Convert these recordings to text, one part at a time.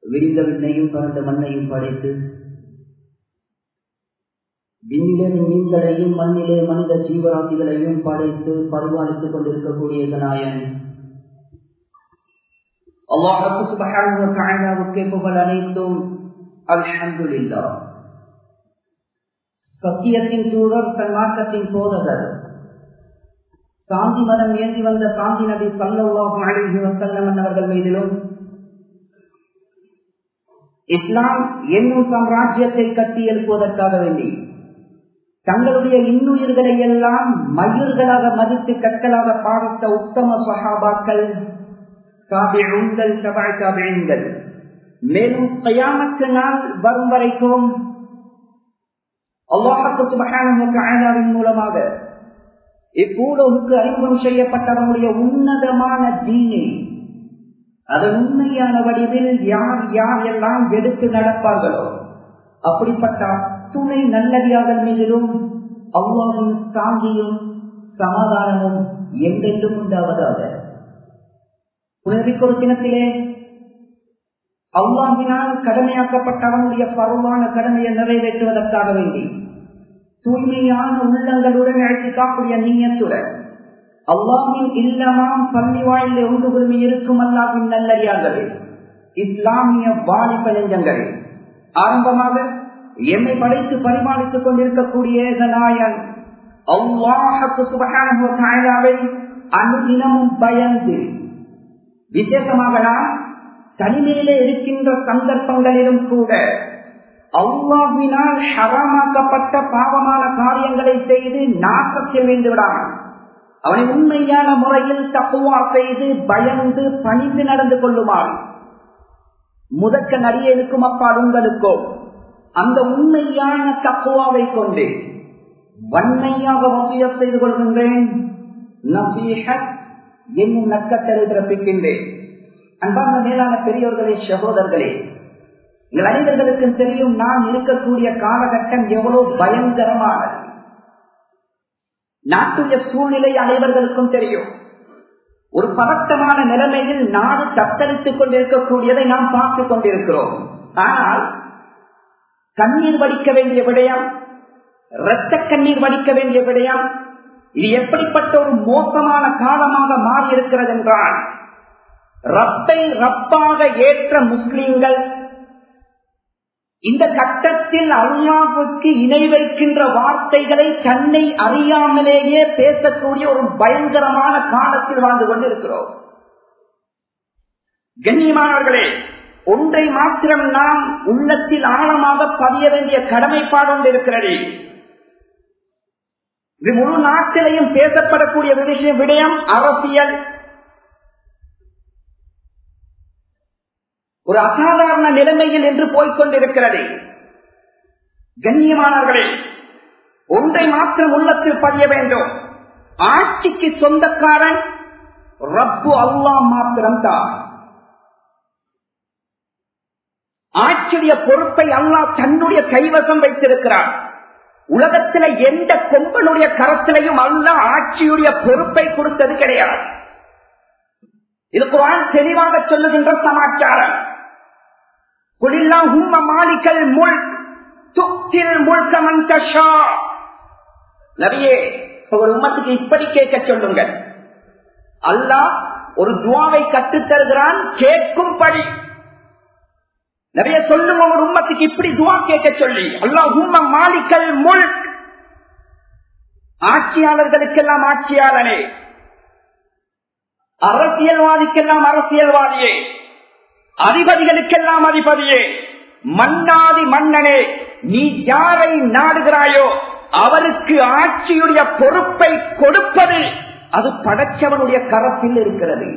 விரிந்த விண்ணையும் பரந்த மண்ணையும் படைத்து விண்ணிலே மீன்களையும் மண்ணிலே மனித ஜீவராசிகளையும் படைத்து பரிபாலித்துக் கொண்டிருக்கக்கூடிய நாயன் அல்லாஹு சுபஹானஹு வ தஆலாவுக்கு புகழ் அனைத்தும் அல்ஹம்துலில்லாஹ் சத்தியத்தின் தூதர் சன்மார்க்கத்தின் போதகர் சாந்தி மதம் ஏந்தி வந்த சாந்தி நபி சல்லாஹு அலைஹி வஸல்லம் அவர்கள் மீதிலும் இஸ்லாம் என்னும் சாம்ராஜ்யத்தை கட்டி எழுப்புவதற்காக வேண்டி தங்களுடைய இன்னுயிர்களை எல்லாம் மயிர்களாக மதித்து கற்களாக பாதித்த உத்தம சஹாபாக்கள் தாபிழுங்கள் தபாய் தாபிழுங்கள் மேலும் கயாமத்து நாள் வரும் வரைக்கும் அல்லாஹு சுபகானின் மூலமாக இப்பூலோவுக்கு அறிமுகம் செய்யப்பட்டவனுடைய உன்னதமான தீனை அதன் உண்மையான வடிவில் யார் யார் எல்லாம் எடுத்து நடப்பார்களோ அப்படிப்பட்ட துணை நல்லடியார்கள் மீதிலும் அவ்வாவின் சாந்தியும் சமாதானமும் எங்கென்றும் உண்டாவதாக புனர்விக்கொரு தினத்திலே அவ்வாவினால் கடமையாக்கப்பட்டவனுடைய பருவான கடமையை நிறைவேற்றுவதற்காக வேண்டி தூய்மையான உள்ளங்களுடன் அழைத்து காக்கூடிய நீயத்துடன் அல்லாஹின் இல்லமாம் பள்ளி வாழ்ந்த ஒன்று குழுமி இருக்கும் அல்லாஹின் நல்லறியார்களே இஸ்லாமிய வாலிப நெஞ்சங்களே ஆரம்பமாக எம்மை படைத்து பரிமாணித்துக் கொண்டிருக்கக்கூடிய நாயன் அல்லாஹுக்கு சுபகானவை அனுதினமும் பயந்து விசேஷமாக நாம் தனிமையிலே இருக்கின்ற சந்தர்ப்பங்களிலும் கூட அல்லாவினால் ஹராமாக்கப்பட்ட பாவமான காரியங்களை செய்து நாசத்தில் விழுந்து விடாமல் அவனை உண்மையான முறையில் தப்புவா செய்து பயந்து பணிந்து நடந்து கொள்ளுமாறு முதற்க நடிகனுக்கும் அப்பால் உங்களுக்கோ அந்த உண்மையான தப்புவாவை கொண்டு வன்மையாக வசிய செய்து கொள்கின்றேன் என்னும் நக்கத்தலை பிறப்பிக்கின்றேன் அன்பான மேலான பெரியோர்களே சகோதரர்களே எங்கள் அனைவர்களுக்கும் தெரியும் நான் இருக்கக்கூடிய காலகட்டம் எவ்வளவு பயங்கரமானது நாட்டுடைய சூழ்நிலை அனைவர்களுக்கும் தெரியும் ஒரு பதட்டமான நிலைமையில் நாடு தத்தளித்துக் கொண்டிருக்கக்கூடியதை நாம் பார்த்துக் கொண்டிருக்கிறோம் ஆனால் கண்ணீர் வடிக்க வேண்டிய விடயம் இரத்த கண்ணீர் வடிக்க வேண்டிய விடயம் இது எப்படிப்பட்ட ஒரு மோசமான காலமாக மாறி இருக்கிறது என்றால் ரப்பை ரப்பாக ஏற்ற முஸ்லிம்கள் இந்த கட்டத்தில் அல்லாவுக்கு இணை வைக்கின்ற வார்த்தைகளை தன்னை அறியாமலேயே பேசக்கூடிய ஒரு பயங்கரமான காலத்தில் வாழ்ந்து கொண்டிருக்கிறோம் கண்ணியமானவர்களே ஒன்றை மாத்திரம் நாம் உள்ளத்தில் ஆழமாக பதிய வேண்டிய கடமைப்பாடு ஒன்று இருக்கிறது இது முழு நாட்டிலையும் பேசப்படக்கூடிய விஷயம் விடயம் அரசியல் ஒரு அசாதாரண நிலைமையில் என்று போய்கொண்டிருக்கிறது கண்ணியமானவர்களே ஒன்றை மாத்திரம் உள்ளத்தில் பதிய வேண்டும் ஆட்சிக்கு சொந்தக்காரன் ரப்பு அல்லா மாத்திரம் தான் ஆட்சியுடைய பொறுப்பை அல்லாஹ் தன்னுடைய கைவசம் வைத்திருக்கிறார் உலகத்தில எந்த கொம்பனுடைய கரத்திலையும் அல்ல ஆட்சியுடைய பொறுப்பை கொடுத்தது கிடையாது இது குரான் தெளிவாக சொல்லுகின்ற சமாச்சாரம் குலில்லா ஹும்ம மாலிக்கல் முல்க் துக்தில் முல்க மன் தஷா நபியே ஒரு உம்மத்துக்கு இப்படி கேட்க சொல்லுங்கள் அல்லாஹ் ஒரு துவாவை கற்றுத் தருகிறான் கேட்கும்படி நிறைய சொல்லும் ஒரு உம்மத்துக்கு இப்படி துவா கேட்க சொல்லி அல்லாஹ் உம்ம மாலிக்கல் முல்க் ஆட்சியாளர்களுக்கெல்லாம் ஆட்சியாளனே அரசியல்வாதிக்கெல்லாம் அரசியல்வாதியே அதிபதிகளுக்கெல்லாம் அதிபதியே மன்னாதி மன்னனே நீ யாரை நாடுகிறாயோ அவருக்கு ஆட்சியுடைய பொறுப்பை கொடுப்பது அது படைச்சவனுடைய கரத்தில் இருக்கிறது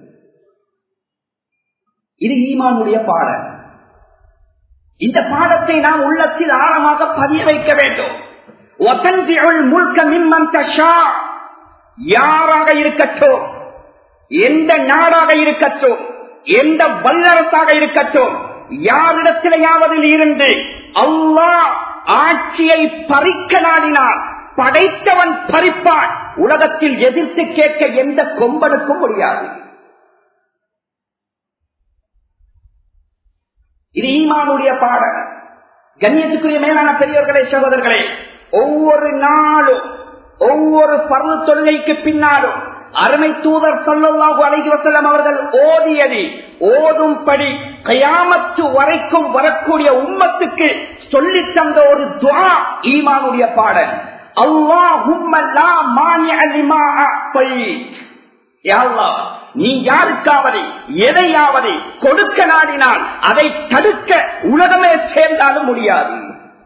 இது ஈமானுடைய பாடம் இந்த பாடத்தை நாம் உள்ளத்தில் ஆழமாக பதிய வைக்க வேண்டும் முழுக்க மிம்மன் தஷா யாராக இருக்கட்டும் எந்த நாடாக இருக்கட்டும் எந்த வல்லரசாக இருக்கட்டும் யாரிடத்திலேயாவது இருந்து அல்லாஹ் ஆட்சியை பறிக்க நாடினார் படைத்தவன் பறிப்பான் உலகத்தில் எதிர்த்து கேட்க எந்த கொம்பனுக்கும் முடியாது இது ஈமானுடைய பாடம் கண்ணியத்துக்குரிய மேலான பெரியவர்களே சகோதரர்களே ஒவ்வொரு நாளும் ஒவ்வொரு பருவ தொல்லைக்கு பின்னாலும் அருமை தூதர் சொல்லல்லாஹு அலைஹி வஸல்லம் அவர்கள் ஓதியது ஓதும்படி கயாமத்து வரைக்கும் வரக்கூடிய உம்மத்துக்கு சொல்லி தந்த ஒரு துவா ஈமானுடைய பாடல் அல்லாஹும்ம லா மானிஅ லிமா அஃபைத் யா அல்லாஹ் நீ யாருக்காவது எதையாவது கொடுக்க நாடினால் அதை தடுக்க உலகமே சேர்ந்தாலும் முடியாது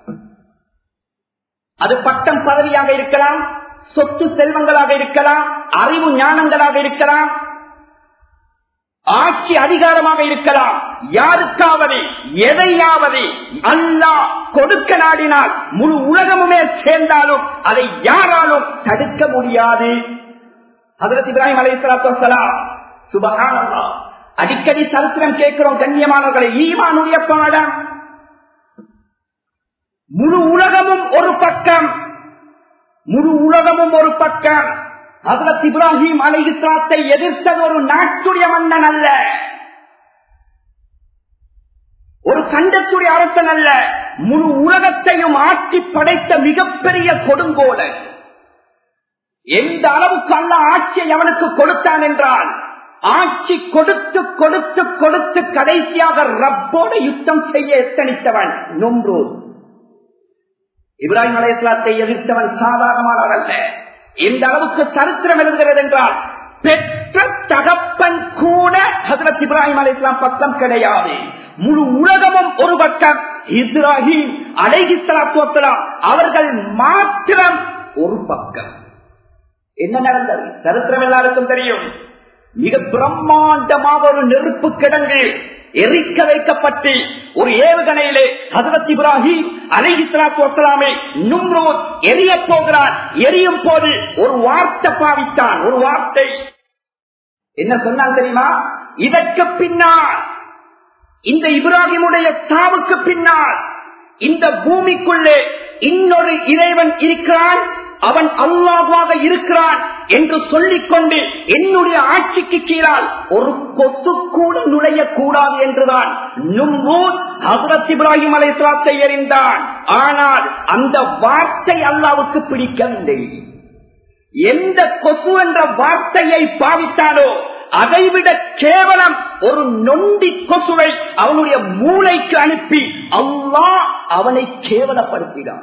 அது பட்டம் பதவியாக இருக்கலாம் சொத்து செல்வங்களாக இருக்கலாம் அறிவு ஞானங்களாக இருக்கலாம் ஆட்சி அதிகாரமாக இருக்கலாம் யாருக்காவது எதையாவது அல்லாஹ் கொடுக்க நாடினால் முழு உலகமுமே சேர்ந்தாலும் அதை யாராலும் தடுக்க முடியாது ஹதரத் இப்ராஹிம் அலை சலாத்துலாம் சுபகானல்லா அடிக்கடி சரித்திரம் கேட்கிறோம் கண்ணியமானவர்களை ஈமானுடைய பாடம் முழு உலகமும் ஒரு பக்கம் முழு உலகமும் ஒரு பக்கம் ஹதரத் இப்ராஹிம் அலைகிஸ்லாத்தை எதிர்த்தது ஒரு நாட்டுடைய மன்னன் அல்ல ஒரு கண்டத்துடைய அரசன் அல்ல முழு உலகத்தையும் ஆட்சி படைத்த மிகப்பெரிய கொடுங்கோலன் எந்த அளவுக்கு அல்ல ஆட்சியை அவனுக்கு கொடுத்தான் என்றால் ஆட்சி கொடுத்து கொடுத்து கொடுத்து கடைசியாக ரப்போடு யுத்தம் செய்ய எத்தனித்தவன் நொன்று இப்ராஹிம் அலையாத்தை எதிர்த்தவன் சாதாரணமானவர் அல்ல எந்த அளவுக்கு சரித்திரம் எழுதுகிறது என்றால் பெற்ற தகப்பன் கூட ஹசரத் இப்ராஹிம் அலி இஸ்லாம் பக்கம் கிடையாது முழு உலகமும் ஒரு பக்கம் இப்ராஹிம் அலைஹி சலாத்துவலாம் அவர்கள் மாத்திரம் ஒரு பக்கம் என்ன நடந்தது சரித்திரம் எல்லாருக்கும் தெரியும் மிக பிரம்மாண்டமாக ஒரு நெருப்பு கிடங்கு எரிக்க வைக்கப்பட்டு ஒரு ஏவுகணையிலே ஹசரத் இப்ராஹிம் அலைஹிஸ்லாத்து வசலாமே நும்ரோத் எரிய போகிறார் எரியும் போது ஒரு வார்த்தை பாவித்தான் ஒரு வார்த்தை என்ன சொன்னான் தெரியுமா இதற்கு பின்னால் இந்த இப்ராஹிமுடைய சாவுக்கு பின்னால் இந்த பூமிக்குள்ளே இன்னொரு இறைவன் இருக்கிறான் அவன் அல்லாவாக இருக்கிறான் என்று சொல்லிக்கொண்டு என்னுடைய ஆட்சிக்கு கீழால் ஒரு கொசு கூட நுழைய கூடாது என்றுதான் ஹசரத் இப்ராஹிம் அலைஸ்லாத்தை எறிந்தான் ஆனால் அந்த வார்த்தை அல்லாவுக்கு பிடிக்கவில்லை எந்த கொசு என்ற வார்த்தையை பாவித்தாலோ அதைவிட கேவலம் ஒரு நொண்டி கொசுவை அவனுடைய மூளைக்கு அனுப்பி அல்லாஹ் அவனை கேவலப்படுத்தினான்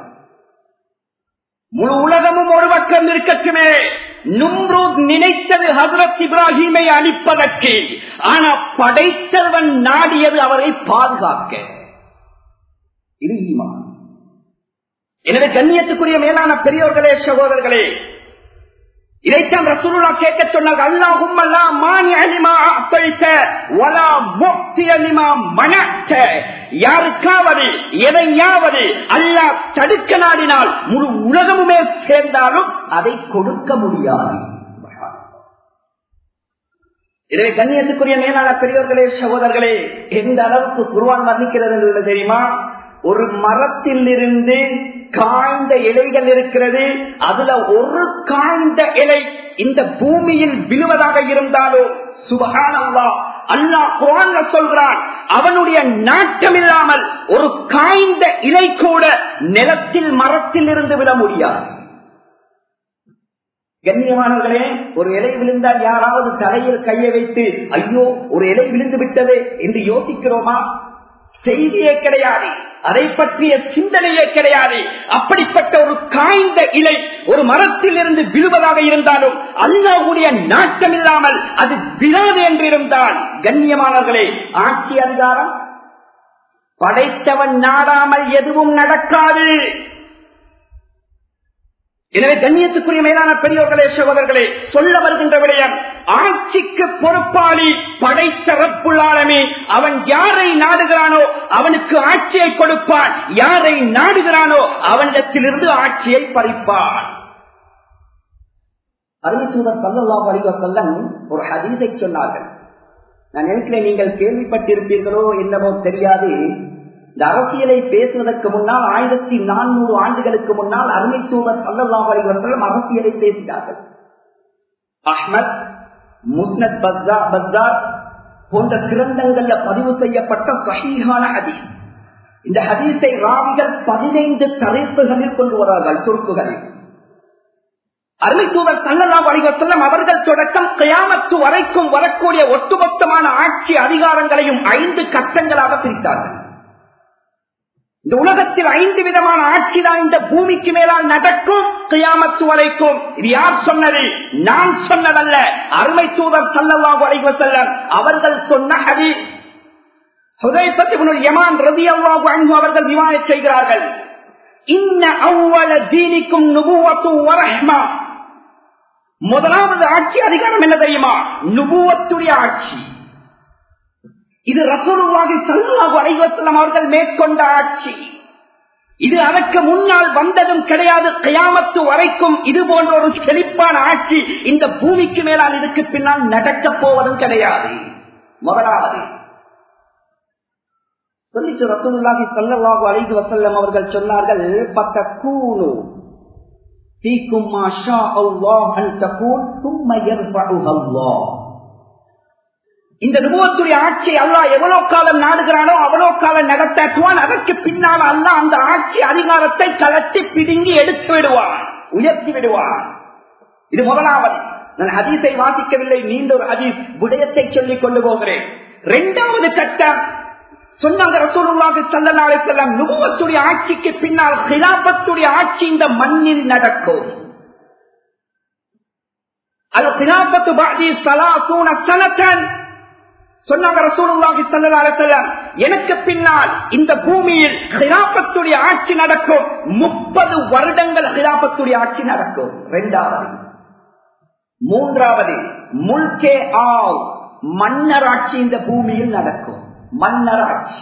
முழு உலகமும் ஒரு பக்கம் இருக்கட்டுமே நும்ரூத் நினைத்தது ஹசரத் இப்ராஹிமை அழிப்பதற்கு ஆனா படைத்தவன் நாடியது அவரை பாதுகாக்க இது ஈமான் எனவே கண்ணியத்துக்குரிய மேலான பெரியோர்களே சகோதரர்களே இதைத்தான் ரசூலுல்லா கேட்க சொன்னாங்க அல்லாஹும் அல்லா மானி அலிமா அப்பழித்த வலா முக்தி அலிமா மனத்த யாருக்காவது எதையாவது அல்லாஹ் தடுக்க நாடினால் முழு உலகமுமே சேர்ந்தாலும் அதை கொடுக்க முடியாது எனவே கண்ணியத்துக்குரிய மேலான பெரியவர்களே சகோதரர்களே எந்த அளவுக்கு குருவான் வர்ணிக்கிறது என்று தெரியுமா ஒரு மரத்தில் இருந்து காய்ந்த இலைகள் இருக்கிறது அதுல ஒரு காய்ந்த இலை இந்த பூமியில் விழுவதாக இருந்தாலோ சுபகானவா அல்லாஹ் குரான்ல சொல்கிறான் அவனுடைய நாட்டம் இல்லாமல் ஒரு காய்ந்த இலை கூட நிலத்தில் மரத்தில் இருந்து விட முடியாது கண்ணியமானவர்களே ஒரு இலை விழுந்தால் யாராவது தலையில் கையை வைத்து ஐயோ ஒரு இலை விழுந்து விட்டது என்று யோசிக்கிறோமா செய்தியே கிடையாது அதை பற்றிய சிந்தனையே கிடையாது அப்படிப்பட்ட ஒரு காய்ந்த இலை ஒரு மரத்தில் இருந்து விழுவதாக இருந்தாலும் அல்லாவுடைய நாட்டம் இல்லாமல் அது விழாது என்றிருந்தால் கண்ணியமானவர்களே ஆட்சி அதிகாரம் படைத்தவன் நாடாமல் எதுவும் நடக்காது எனவே கண்ணியத்துக்குரிய மேலான பெரியோர்களே சகோதரர்களே சொல்ல வருகின்ற விடயம் ஆட்சிக்கு பொறுப்பாளி படைத்த ரப்புள்ளாலமே அவன் யாரை நாடுகிறானோ அவனுக்கு ஆட்சியை கொடுப்பான் யாரை நாடுகிறானோ அவனிடத்திலிருந்து ஆட்சியை பறிப்பான் அருமைத்தூதர் சல்லல்லா வலிவசல்லம் ஒரு ஹதீஸை சொன்னார்கள் நான் நினைக்கிறேன் நீங்கள் கேள்விப்பட்டிருப்பீர்களோ என்னவோ தெரியாது இந்த அரசியலை பேசுவதற்கு முன்னால் ஆயிரத்தி நானூறு ஆண்டுகளுக்கு முன்னால் அருமை தூதர் சல்லல்லா வலிவசல்லம் அரசியலை பேசினார்கள் அஹ்மத் முஸ்னத் பஸ்தார் போன்ற கிரந்தங்கள்ல பதிவு செய்யப்பட்ட சஹீஹான ஹதீஸ் இந்த ஹதீஸை ராவிகள் பதினைந்து தரைப்புகளில் கொண்டு வருவார்கள் துருக்குகளில் அருமை தூதர் சல்லல்லா வலிவசல்லம் அவர்கள் தொடக்கம் கயாமத்து வரைக்கும் வரக்கூடிய ஒட்டுமொத்தமான ஆட்சி அதிகாரங்களையும் ஐந்து கட்டங்களாக பிரித்தார்கள் இந்த உலகத்தில் ஐந்து விதமான ஆட்சி தான் இந்த பூமிக்கு மேலால் நடக்கும் கியாமத்து வரைக்கும் இது யார் சொன்னது நான் சொன்னதல்ல அருமை தூதர் சல்லல்லா வலிவசல்லம் அவர்கள் சொன்ன ஹதி யமான் ரதி அல்லாஹு அன்பு அவர்கள் விவாதம் செய்கிறார்கள் இன்ன அவ்வள தீனிக்கும் நுபுவத்து வரஹ்மா முதலாவது ஆட்சி அதிகாரம் என்ன தெரியுமா நுபுவத்துடைய ஆட்சி இது ரசூலுல்லாஹி ஸல்லல்லாஹு அலைஹி வஸல்லம் அவர்கள் மேற்கொண்ட ஆட்சி இது அதற்கு முன்னால் வந்ததும் கிடையாது கியாமத்து வரைக்கும் இது போன்ற ஒரு செழிப்பான ஆட்சி இந்த பூமிக்கு மேலால் இதுக்கு பின்னால் நடக்கப் போவதும் கிடையாது முதலாவது சொல்லிட்டு ரசூலுல்லாஹி ஸல்லல்லாஹு அலைஹி வஸல்லம் அவர்கள் சொன்னார்கள் பத்தகூனு ஃபீக்கும் மா ஷா அல்லாஹ் அன் தகூன் ثم يرفعها الله இந்த நுபுவத்துடைய ஆட்சி அல்லாஹ் எவ்வளவு காலம் நாடுகிறானோ அவ்வளவு காலம் நடத்தாட்டுவான் அதற்கு பின்னால் அல்லாஹ் அந்த ஆட்சி அதிகாரத்தை கலட்டி பிடுங்கி எடுத்து விடுவான் உயர்த்தி விடுவான் இது முதலாவது நான் ஹதீஸை வாசிக்கவில்லை நீண்ட ஒரு ஹதீஸ் விடயத்தை சொல்லிக் கொண்டு போகிறேன் இரண்டாவது கட்டம் சொன்னாங்க ரசூலுல்லாஹி ஸல்லல்லாஹு அலைஹி வஸல்லம் நுபுவத்துடைய ஆட்சிக்கு பின்னால் கிலாபத்துடைய ஆட்சி இந்த மண்ணில் நடக்கும் அது கிலாபத்து பாதி ஸலாசூன ஸனதன் சொன்னாங்க ரசூலுல்லாஹி ஸல்லல்லாஹு அலைஹி வஸல்லம் எனக்கு பின்னால் இந்த பூமியில் கிலாபத்துடைய ஆட்சி நடக்கும் 30 வருடங்கள் கிலாபத்துடைய ஆட்சி நடக்கும் இரண்டாவது மூன்றாவது முல்கே ஆவ் மன்னர் ஆட்சி இந்த பூமியில் நடக்கும் மன்னர் ஆட்சி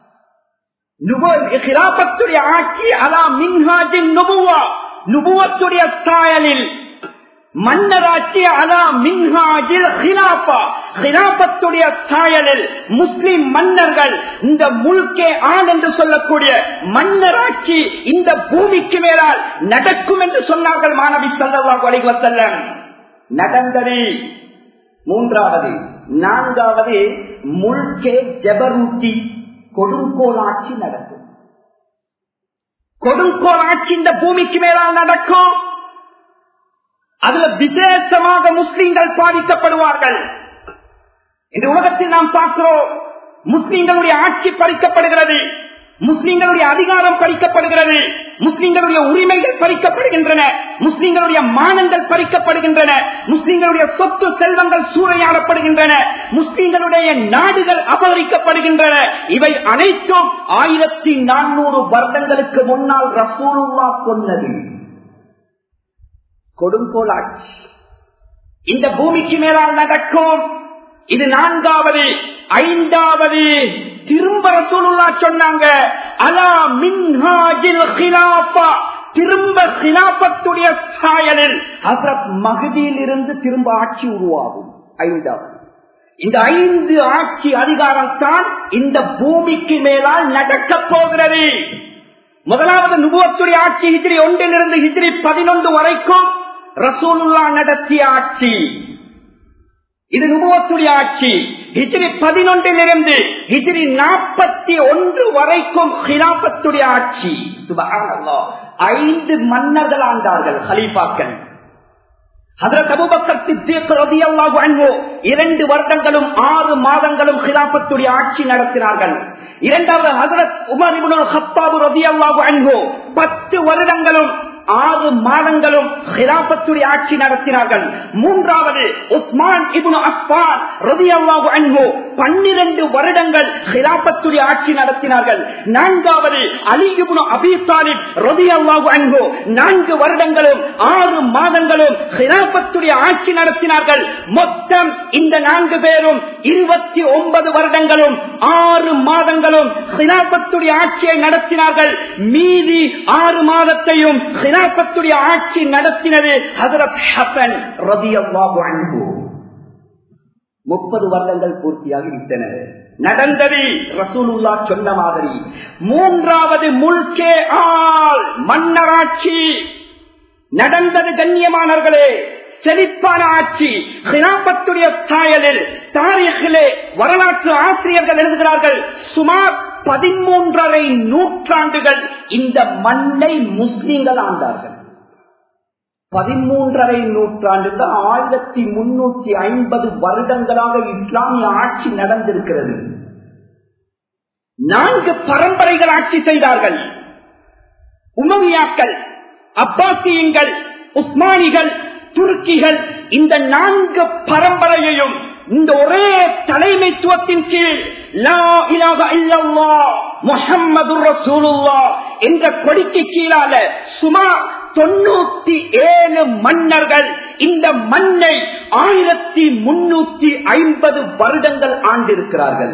கிலாபத்துடைய ஆட்சி அலா மின்ஹாஜின் நுபுவா நுபுவத்துடைய சாயலில் மன்னராட்சி அலா மின்ஹாஜில் ஹிலாபா ஹிலாபத்துடைய சாயலில் முஸ்லிம் மன்னர்கள் இந்த முழுக்கே ஆண் என்று சொல்லக்கூடிய மன்னராட்சி இந்த பூமிக்கு மேலால் நடக்கும் என்று சொன்னார்கள் மாணவி சல்லவா வலைவசல்லம் நடந்தது மூன்றாவது நான்காவது முல்கே ஜபரூட்டி கொடுங்கோல் ஆட்சி நடக்கும் கொடுங்கோல் ஆட்சி இந்த பூமிக்கு மேலால் நடக்கும் அதுல விசேஷமாக முஸ்லிம்கள் பாதிக்கப்படுவார்கள் இந்த உலகத்தில் நாம் பார்க்கிறோம் முஸ்லிம்களுடைய ஆட்சி பறிக்கப்படுகிறது முஸ்லிம்களுடைய அதிகாரம் பறிக்கப்படுகிறது முஸ்லிம்களுடைய உரிமைகள் பறிக்கப்படுகின்றன முஸ்லிம்களுடைய மானங்கள் பறிக்கப்படுகின்றன முஸ்லிம்களுடைய சொத்து செல்வங்கள் சூறையாடப்படுகின்றன முஸ்லிம்களுடைய நாடுகள் அபகரிக்கப்படுகின்றன இவை அனைத்தும் ஆயிரத்தி நானூறு வருடங்களுக்கு முன்னால் ரசூலுல்லா சொன்னது கொடுங்கோல் ஆட்சி இந்த பூமிக்கு மேலால் நடக்கும் இது நான்காவது ஐந்தாவது திரும்ப ரசூலுல்லா சொன்னாங்க அலா மின்ஹாஜில் ஹிலாபா திரும்ப ஹிலாபத்துடைய சாயலில் ஹசரத் மகதியில் இருந்து திரும்ப ஆட்சி உருவாகும் ஐந்தாவது இந்த ஐந்து ஆட்சி அதிகாரம் தான் இந்த பூமிக்கு மேலால் நடக்கப் போகிறது முதலாவது நுபுவத்துடைய ஆட்சி ஹிஜ்ரி ஒன்றிலிருந்து ஹிஜ்ரி பதினொன்று வரைக்கும் ரசூலுல்லா நடத்திய ஆட்சி இது நுபுவத்துடைய ஆட்சி ஹிஜ்ரி பதினொன்றிலிருந்து ஹிஜ்ரி நாற்பத்தி ஒன்று வரைக்கும் ஹிலாபத்துடைய ஆட்சி சுபஹானல்லாஹ் ஐந்து மன்னர்கள் ஆண்டார்கள் ஹலீஃபாக்கள் இரண்டு வருடங்களும் ஆறு மாதங்களும் ஹிலாபத்துடைய ஆட்சி நடத்தினார்கள் இரண்டாவது ஹசரத் உமர் ஹத்தாபு ரதி அல்லாஹு அன்போ பத்து வருடங்களும் ஆறு மாதங்களும் ஹிலாபத்துடைய ஆட்சி நடத்தினார்கள் மூன்றாவது உஸ்மான் இபுன் அஸ்பான் ரதி அல்லாஹு அன்போ பன்னிரண்டு வருடங்கள் ஹிலாபத்துடைய ஆட்சி நடத்தினார்கள் நான்காவது அலி இபுன் அபி தாலிப் ரதி அல்லாஹு அன்போ நான்கு வருடங்களும் ஆறு மாதங்களும் ஹிலாபத்துடைய ஆட்சி நடத்தினார்கள் மொத்தம் இந்த நான்கு பேரும் இருபத்தி ஒன்பது வருடங்களும் ஆறு மாதங்களும் ஹிலாபத்துடைய ஆட்சியை நடத்தினார்கள் மீதி ஆறு மாதத்தையும் ஹிலாபத்துடைய ஆட்சி நடத்தினது ஹசரத் ஹசன் ரதி அல்லாஹு அன்பு முப்பது வருடங்கள் பூர்த்தியாகி விட்டன நடந்தது ரசூலுல்லா சொன்ன மாதிரி மூன்றாவது முல்கே ஆள் மன்னராட்சி நடந்தது கண்ணியமானவர்களே செழிப்பான ஆட்சி ஹிலாபத்துடைய சாயலில் தாரியர்களே வரலாற்று ஆசிரியர்கள் எழுதுகிறார்கள் சுமார் பதிமூன்றரை நூற்றாண்டுகள் இந்த மண்ணை முஸ்லிம்கள் ஆண்டார்கள் பதிமூன்றரை நூற்றாண்டுகள் ஆயிரத்தி முன்னூத்தி ஐம்பது வருடங்களாக இஸ்லாமிய ஆட்சி நடந்திருக்கிறது நான்கு பரம்பரைகள் ஆட்சி செய்தார்கள் உமவியாக்கள் அப்பாசியங்கள் உஸ்மானிகள் துருக்கிகள் இந்த நான்கு பரம்பரையையும் இந்த ஒரே தலைமைத்துவத்தின் கீழ் லா இலாஹ இல்லல்லாஹ் முஹம்மது ரசூலுல்லாஹ் என்ற கொடிக்கு கீழால சுமார் தொண்ணூத்தி ஏழு மன்னர்கள் இந்த மண்ணை ஆயிரத்தி முன்னூத்தி ஐம்பது வருடங்கள் ஆண்டிருக்கிறார்கள்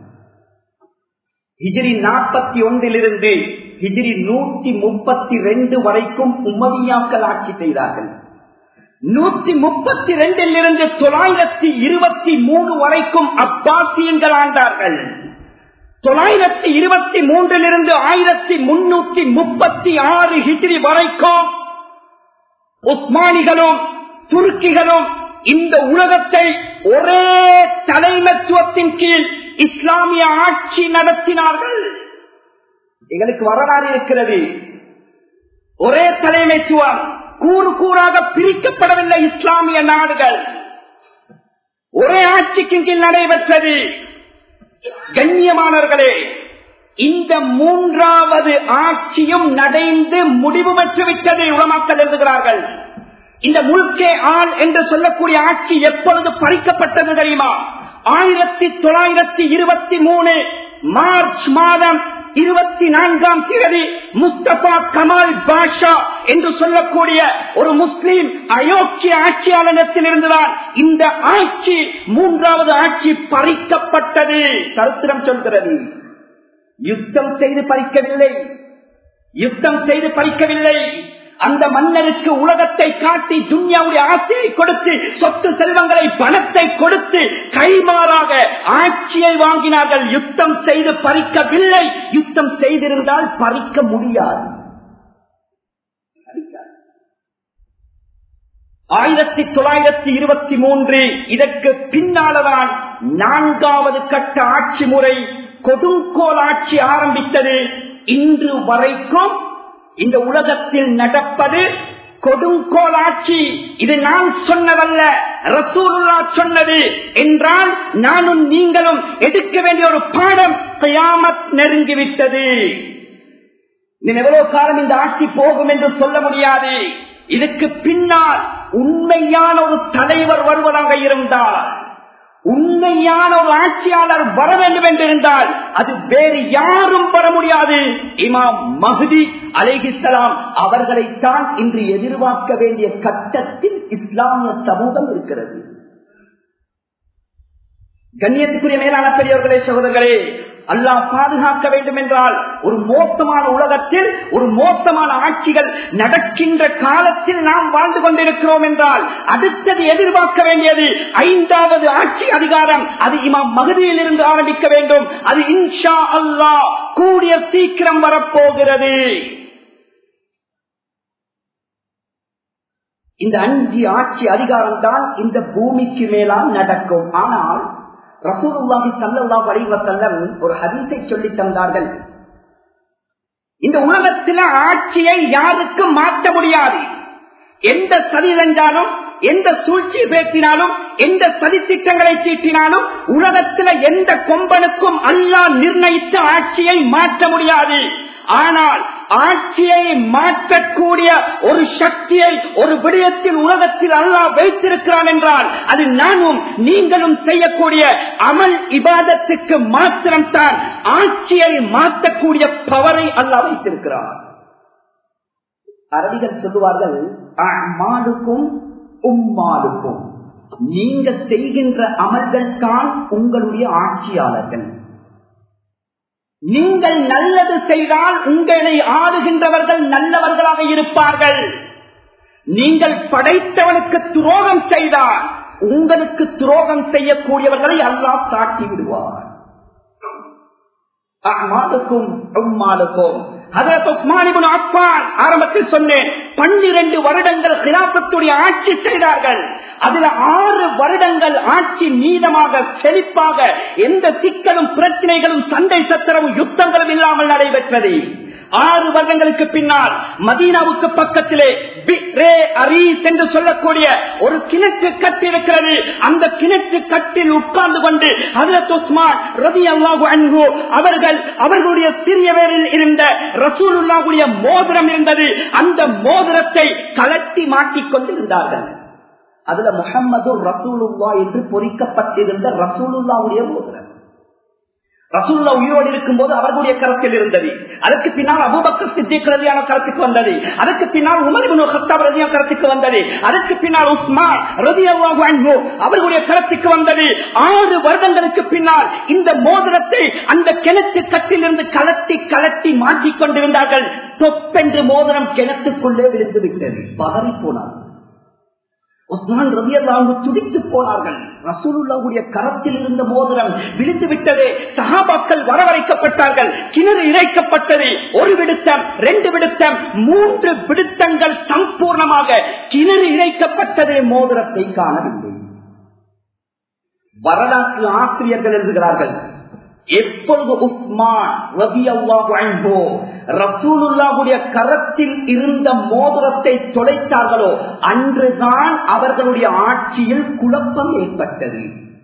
ஹிஜிரி நாற்பத்தி ஒன்றிலிருந்து ஹிஜிரி நூத்தி முப்பத்தி ரெண்டு வரைக்கும் உமவியாக்கள் ஆட்சி செய்தார்கள் நூத்தி முப்பத்தி ரெண்டில் இருந்து தொள்ளாயிரத்தி இருபத்தி மூணு வரைக்கும் அப்பாசியங்கள் ஆண்டார்கள் தொள்ளாயிரத்தி இருபத்தி மூன்றிலிருந்து ஆயிரத்தி முன்னூத்தி முப்பத்தி ஆறு ஹிஜ்ரி வரைக்கும் உஸ்மானிகளும் துருக்கிகளும் இந்த உலகத்தை ஒரே தலைமைத்துவத்தின் கீழ் இஸ்லாமிய ஆட்சி நடத்தினார்கள் எங்களுக்கு வரலாறு இருக்கிறது ஒரே தலைமைத்துவம் கூறு கூறாக பிரிக்கப்படவில்லை இஸ்லாமிய நாடுகள் ஒரே ஆட்சிக்கு கீழ் நடைபெற்றது கண்ணியமானவர்களே இந்த மூன்றாவது ஆட்சியும் நடைந்து முடிவு பெற்றுவிட்டது உலமாக்கல் எழுதுகிறார்கள் இந்த முழுக்கே ஆள் என்று சொல்லக்கூடிய ஆட்சி எப்பொழுது பறிக்கப்பட்டது தெரியுமா ஆயிரத்தி தொள்ளாயிரத்தி இருபத்தி மூணு மார்ச் மாதம் இருபத்தி நான்காம் தேதி முஸ்தபா கமால் பாஷா என்று சொல்லக்கூடிய ஒரு முஸ்லீம் அயோக்கிய ஆட்சியாளனத்தில் இருந்துதான் இந்த ஆட்சி மூன்றாவது ஆட்சி பறிக்கப்பட்டது சரித்திரம் சொல்கிறது யுத்தம் செய்து பறிக்கவில்லை யுத்தம் செய்து பறிக்கவில்லை அந்த மன்னருக்கு உலகத்தை காட்டி துன்யாவுடைய ஆசையை கொடுத்து சொத்து செல்வங்களை பணத்தை கொடுத்து கைமாறாக ஆட்சியை வாங்கினார்கள் யுத்தம் செய்து பறிக்கவில்லை யுத்தம் செய்திருந்தால் பறிக்க முடியாது ஆயிரத்தி தொள்ளாயிரத்தி இருபத்தி மூன்று இதற்கு பின்னால்தான் நான்காவது கட்ட ஆட்சி முறை கொடுங்கோல் ஆட்சி ஆரம்பித்தது இன்று வரைக்கும் இந்த உலகத்தில் நடப்பது கொடுங்கோல் ஆட்சி இது நான் சொன்னதல்ல ரசூலுல்லா சொன்னது என்றால் நானும் நீங்களும் எடுக்க வேண்டிய ஒரு பாடம் கயாமத் நெருங்கிவிட்டது இன்னும் எவ்வளவு காலம் இந்த ஆட்சி போகும் என்று சொல்ல முடியாது இதுக்கு பின்னால் உண்மையான ஒரு தலைவர் வருவதாக இருந்தால் உண்மையான ஒரு ஆட்சியாளர் வர வேண்டும் என்றிருந்தால் அது வேறு யாரும் வர முடியாது இமாம் மஹதி அலைகிஸ்லாம் அவர்களைத்தான் இன்று எதிர்பார்க்க வேண்டிய கட்டத்தில் இஸ்லாமிய சமூகம் இருக்கிறது கண்ணியத்துக்குரிய மேலான பெரியவர்களே சகோதரர்களே அல்லாஹ் பாதுகாக்க வேண்டும் என்றால் ஒரு மோசமான உலகத்தில் ஒரு மோசமான ஆட்சிகள் நடக்கின்ற காலத்தில் நாம் வாழ்ந்து கொண்டிருக்கிறோம் என்றால் அடுத்தது எதிர்பார்க்க வேண்டியது ஐந்தாவது ஆட்சி அதிகாரம் அது இமாம் மகதியில் இருந்து ஆரம்பிக்க வேண்டும் அது இன்ஷா அல்லாஹ் கூடிய சீக்கிரம் வரப்போகிறது இந்த அஞ்சு ஆட்சி அதிகாரம் தான் இந்த பூமிக்கு மேலால் நடக்கும் ஆனால் ரசூலுல்லாஹி ஸல்லல்லாஹு அலைஹி வஸல்லம் ஒரு ஹதீஸை சொல்லி தந்தார்கள் இந்த உலகத்தில் ஆட்சியை யாருக்கும் மாற்ற முடியாது எந்த சதி செஞ்சாலும் எந்த சூழ்ச்சி பேசினாலும் எந்த சதி திட்டங்களை தீட்டினாலும் உலகத்தில் எந்த கொம்பனுக்கும் அல்லாஹ் நிர்ணயித்த ஆட்சியை மாற்ற முடியாது ஆனால் ஆட்சியை மாற்றக்கூடிய ஒரு சக்தியை ஒரு விடயத்தில் உலகத்தில் அல்லாஹ் வைத்திருக்கிறான் என்றால் அது நானும் நீங்களும் செய்யக்கூடிய அமல் இபாதத்துக்கு மாத்திரம்தான் ஆட்சியை மாற்றக்கூடிய பவரை அல்லாஹ் வைத்திருக்கிறார் அரபிகள் சொல்லுவார்கள் அம்மாளுக்கும் உம்மாளுக்கும் நீங்க செய்கின்ற அமல்கள் தான் உங்களுடைய ஆட்சியாளர்கள் நீங்கள் நல்லது செய்தால் உங்களை ஆளுகின்றவர்கள் நல்லவர்களாக இருப்பார்கள் நீங்கள் படைத்தவனுக்கு துரோகம் செய்தால் உங்களுக்கு துரோகம் செய்யக்கூடியவர்களை அல்லாஹ் காட்டி விடுவார் அம்மாளுக்கும் உம்மாளுக்கும் அதற்கு உஸ்மான் இப்னு அஃபான் ஆரம்பத்தில் சொன்னேன் பன்னிரண்டு வருடங்கள் கிலாபத்துடைய ஆட்சி செய்தார்கள் அதுல ஆறு வருடங்கள் ஆட்சி நீதமாக செழிப்பாக எந்த சிக்கலும் பிரச்சனைகளும் சண்டை சத்திரமும் யுத்தங்களும் இல்லாமல் நடைபெற்றது ஆறு வருடங்களுக்கு பின்னால் மதீனாவுக்கு பக்கத்திலே பிக்ரே அரீஸ் என்று சொல்லக்கூடிய ஒரு கிணற்று கட்டு இருக்கிறது அந்த கிணற்று கட்டில் உட்கார்ந்து கொண்டு ஹதரத் உஸ்மான் ரதி அல்லாஹு அன்ஹு அவர்கள் அவர்களுடைய சிறிய வேரில் இருந்த ரசூலுல்லாவுடைய மோதிரம் இருந்தது அந்த மோதிரத்தை கலட்டி மாட்டிக் கொண்டிருந்தார்கள் அதுல முகம்மது ரசூலுல்லா என்று பொறிக்கப்பட்டிருந்த ரசூலுல்லாவுடைய மோதிரம் ரசூல்லா உயிரோடு இருக்கும் போது அவர்களுடைய கரத்தில் இருந்தது அதற்கு பின்னால் அபுபக்கர் சித்திக் ரதியான கரத்துக்கு வந்தது அதற்கு பின்னால் உமர் இப்னு கத்தாப் ரதியா கரத்துக்கு வந்தது அதற்கு பின்னால் உஸ்மான் ரதியல்லாஹு அன்ஹு அவர்களுடைய கரத்துக்கு வந்தது ஆறு வருடங்களுக்கு பின்னால் இந்த மோதிரத்தை அந்த கிணத்து கட்டிலிருந்து கலட்டி கலட்டி மாற்றிக் கொண்டிருந்தார்கள் தொப்பென்று மோதிரம் கிணத்துக்குள்ளே விழுந்து விட்டது பதறி போனார்கள் உஸ்மான் ரவியல்லாவுக்கு துடித்து போனார்கள் ரசூலுல்லாவுடைய கரத்தில் இருந்த மோதிரம் விழுந்து விட்டதே சகாபாக்கள் வரவழைக்கப்பட்டார்கள் கிணறு இறைக்கப்பட்டது ஒரு விடுத்தம் ரெண்டு விடுத்தம் மூன்று விடுத்தங்கள் சம்பூர்ணமாக கிணறு இறைக்கப்பட்டதே மோதிரத்தை காணவில்லை வரலாற்று ஆசிரியர்கள் எழுதுகிறார்கள் எப்பொழுது உஸ்மான் ரவி அல்லாஹோ ரசூலுல்லாவுடைய கரத்தில் இருந்த மோதிரத்தை தொலைத்தார்களோ அன்றுதான் அவர்களுடைய ஆட்சியில் குழப்பம் ஏற்பட்டது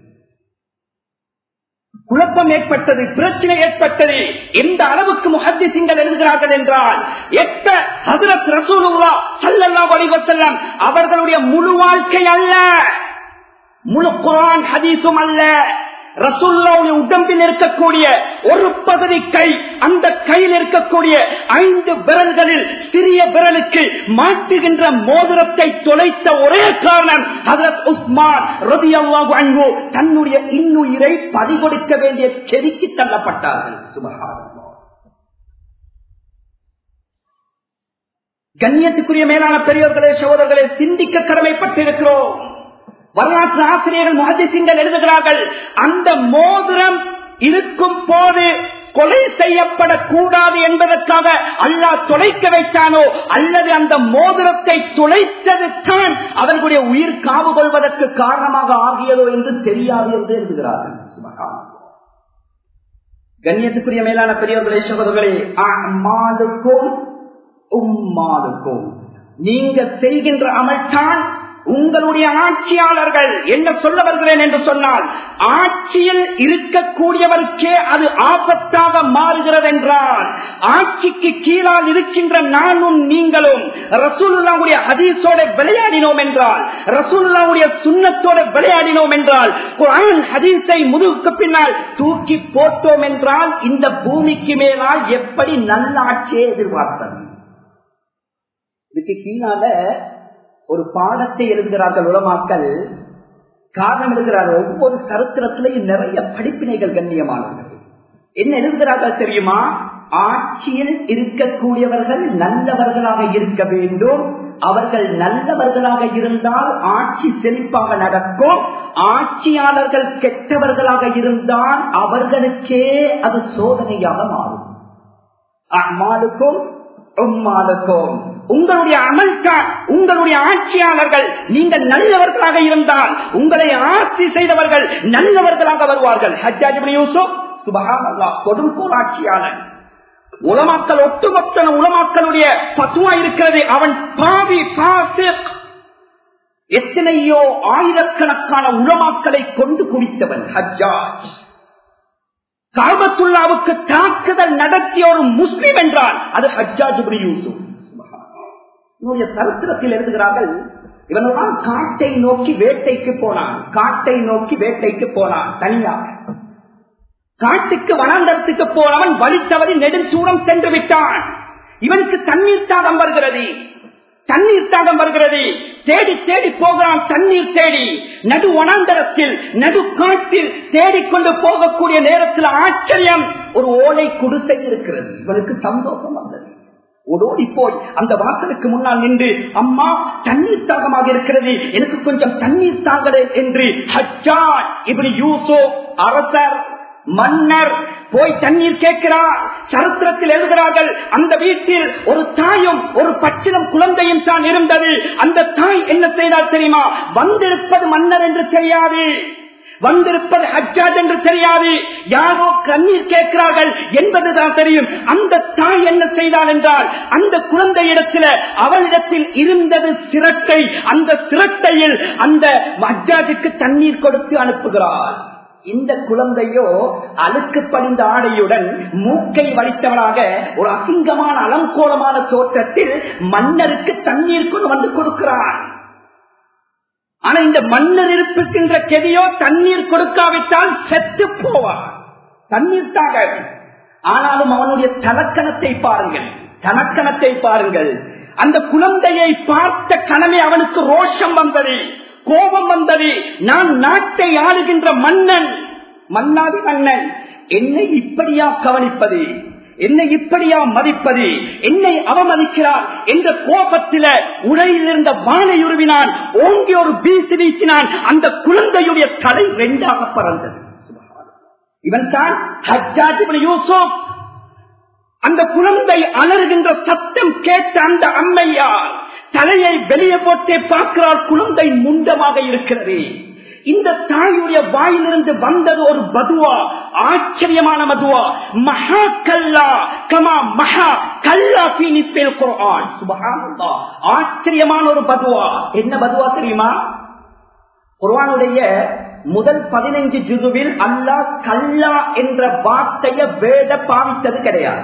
குழப்பம் ஏற்பட்டது பிரச்சனை ஏற்பட்டது எந்த அளவுக்கு முகத்திசிங்கள் எழுதுகிறார்கள் என்றால் எப்ப ஹசரத் ரசூலுல்லா சல்லல்லா வலிவசல்லம் அவர்களுடைய முழு வாழ்க்கை அல்ல முழு குரான் ஹதீஸும் அல்ல ரசுல்லாவுடைய உடம்பில் இருக்கக்கூடிய ஒரு பகுதி கை அந்த கையில் இருக்கக்கூடிய ஐந்து விரல்களில் சிறிய விரலுக்கு மாட்டுகின்ற மோதிரத்தை தொலைத்த ஒரே காரணம் ஹசரத் உஸ்மான் ரதி அல்லாஹு தன்னுடைய இன்னுயிரை பறிகொடுக்க வேண்டிய செடிக்கு தள்ளப்பட்டார்கள் சுபகாரம் கண்ணியத்துக்குரிய மேலான பெரியவர்களே சகோதரர்களே சிந்திக்க கடமைப்பட்டிருக்கிறோம் வரலாற்று ஆசிரியர்கள் முகதிசிங்கள் எழுதுகிறார்கள் அந்த மோதிரம் இருக்கும் போது கொலை செய்யப்படக்கூடாது என்பதற்காக அல்லாஹ் தொலைக்க வைத்தானோ அல்லது அந்த மோதிரத்தை தொலைத்தது தான் அவர்களுடைய உயிர் காவு கொள்வதற்கு காரணமாக ஆகியதோ என்று தெரியாது என்று எழுதுகிறார்கள் கண்ணியத்துக்குரிய மேலான பெரியவர்களே சகோதரர்களே அம்மாளுக்கும் உம்மாளுக்கும் நீங்க செய்கின்ற அமல்தான் உங்களுடைய ஆட்சியாளர்கள் என்ன சொல்ல வருகிறேன் என்று சொன்னால் ஆட்சியில் இருக்கக்கூடியவருக்கே அது ஆபத்தாக மாறுகிறது என்றால் ஆட்சிக்கு கீழால் இருக்கின்ற நானும் நீங்களும் ரசூல்லாவுடைய ஹதீஸோட விளையாடினோம் என்றால் ரசூல்லாவுடைய சுண்ணத்தோட விளையாடினோம் என்றால் குரான் ஹதீஸை முதுகுக்கு பின்னால் தூக்கி போட்டோம் என்றால் இந்த பூமிக்கு மேலால் எப்படி நல்ல ஆட்சியை எதிர்பார்த்தது இதுக்கு கீழால ஒரு பாடத்தை எழுதுகிறார்கள் உலமாக்கள் காரணம் எழுதுகிறார்கள் ஒவ்வொரு சரித்திரத்திலையும் நிறைய படிப்பினைகள் கண்ணியமானவர்கள் என்ன எழுதுகிறார்கள் தெரியுமா ஆட்சியில் இருக்கக்கூடியவர்கள் நல்லவர்களாக இருக்க வேண்டும் அவர்கள் நல்லவர்களாக இருந்தால் ஆட்சி செழிப்பாக நடக்கும் ஆட்சியாளர்கள் கெட்டவர்களாக இருந்தால் அவர்களுக்கே அது சோதனையாக மாறும் அம்மாளுக்கும் உம்மாளுக்கும் உங்களுடைய அமல்கான் உங்களுடைய ஆட்சியாளர்கள் நீங்கள் நல்லவர்களாக இருந்தால் உங்களை ஆட்சி செய்தவர்கள் நல்லவர்களாக வருவார்கள் ஹஜ்ஜாஜி யூசுப் சுபகான் அல்லா கொடுங்கோல் ஆட்சியாளர் உலமாக்கல் ஒட்டுமொத்த உலமாக்களுடைய பத்துவா இருக்கிறது அவன் பாவி பாசிக் எத்தனையோ ஆயிரக்கணக்கான உலமாக்களை கொண்டு குடித்தவன் ஹஜ்ஜாஜ் காபத்துல்லாவுக்கு தாக்குதல் நடத்திய ஒரு முஸ்லிம் என்றால் அது ஹஜ்ஜாஜ் யூசுப் என்னுடைய சரித்திரத்தில் எழுதுகிறார்கள் இவனெல்லாம் காட்டை நோக்கி வேட்டைக்கு போனான் காட்டை நோக்கி வேட்டைக்கு போனான் தனியாக காட்டுக்கு வனாந்தரத்துக்கு போனவன் வலித்தவரி நெடுஞ்சூடம் சென்று விட்டான் இவனுக்கு தண்ணீர் தாகம் வருகிறது தண்ணீர் தாகம் வருகிறது தேடி தேடி போகிறான் தண்ணீர் தேடி நடு வனாந்தரத்தில் நடு காட்டில் தேடிக்கொண்டு போகக்கூடிய நேரத்தில் ஆச்சரியம் ஒரு ஓலை குடிசை இருக்கிறது இவனுக்கு சந்தோஷம் வந்தது ஓடோடி போய் அந்த வாசலுக்கு முன்னால் நின்று அம்மா தண்ணீர் தாகமாக இருக்கிறது எனக்கு கொஞ்சம் தண்ணீர் தாங்களே என்று ஹஜ்ஜாஜ் இப்படி யூசோ அரசர் மன்னர் போய் தண்ணீர் கேட்கிறார் சரித்திரத்தில் எழுதுகிறார்கள் அந்த வீட்டில் ஒரு தாயும் ஒரு பச்சிலம் குழந்தையும் தான் இருந்தது அந்த தாய் என்ன செய்தால் தெரியுமா வந்திருப்பது மன்னர் என்று தெரியாது வந்திருப்பது ஹஜ்ஜாஜ் என்று தெரியாது யாரோ கண்ணீர் கேட்கிறார்கள் என்பதுதான் தெரியும் அந்த தாய் என்ன செய்தாள் என்றால் அந்த குழந்தை இடத்துல அவளிடத்தில் இருந்தது சிரட்டை அந்த சிரட்டையில் அந்த ஹஜ்ஜாஜுக்கு தண்ணீர் கொடுத்து அனுப்புகிறாள் இந்த குழந்தையோ அழுக்கு படிந்த ஆடையுடன் மூக்கை வலித்தவனாக ஒரு அசிங்கமான அலங்கோலமான தோற்றத்தில் மன்னருக்கு தண்ணீர் கொண்டு வந்து கொடுக்கிறான் ஆனா இந்த மன்னர் இருப்பிருக்கின்ற கெதியோ தண்ணீர் கொடுக்காவிட்டால் செத்து போவான் தண்ணீர் தாக ஆனாலும் அவனுடைய தலக்கணத்தை பாருங்கள் தனக்கணத்தை பாருங்கள் அந்த குழந்தையை பார்த்த கணமே அவனுக்கு ரோஷம் வந்தது கோபம் வந்தது நான் நாட்டை ஆளுகின்ற மன்னன் மன்னாதி மன்னன் என்னை இப்படியா கவனிப்பது என்னை இப்படியா மதிப்பது என்னை அவமதிக்கிறார் என்ற கோபத்தில உரையில் இருந்த வானை உருவினான் ஓங்கி ஒரு வீசி வீசினான் அந்த குழந்தையுடைய தலை ரெண்டாக பறந்தது இவன் தான் யூசுப் அந்த குழந்தை அலறுகின்ற சத்தம் கேட்ட அந்த அம்மையார் தலையை வெளியே போட்டே பார்க்கிறார் குழந்தை முண்டமாக இருக்கிறது இந்த தாயுடைய வாயிலிருந்து வந்தது ஒரு பதுவா ஆச்சரியமான மதுவா மகா கல்லா கமா மகா கல்லா பீனிஸ்பேல் குரான் சுபஹானல்லாஹ் ஆச்சரியமான ஒரு பதுவா என்ன பதுவா தெரியுமா குர்ஆனுடைய முதல் பதினைஞ்சு ஜுதுவில் அல்லாஹ் கல்லா என்ற வார்த்தையை வேத பாவித்தது கிடையாது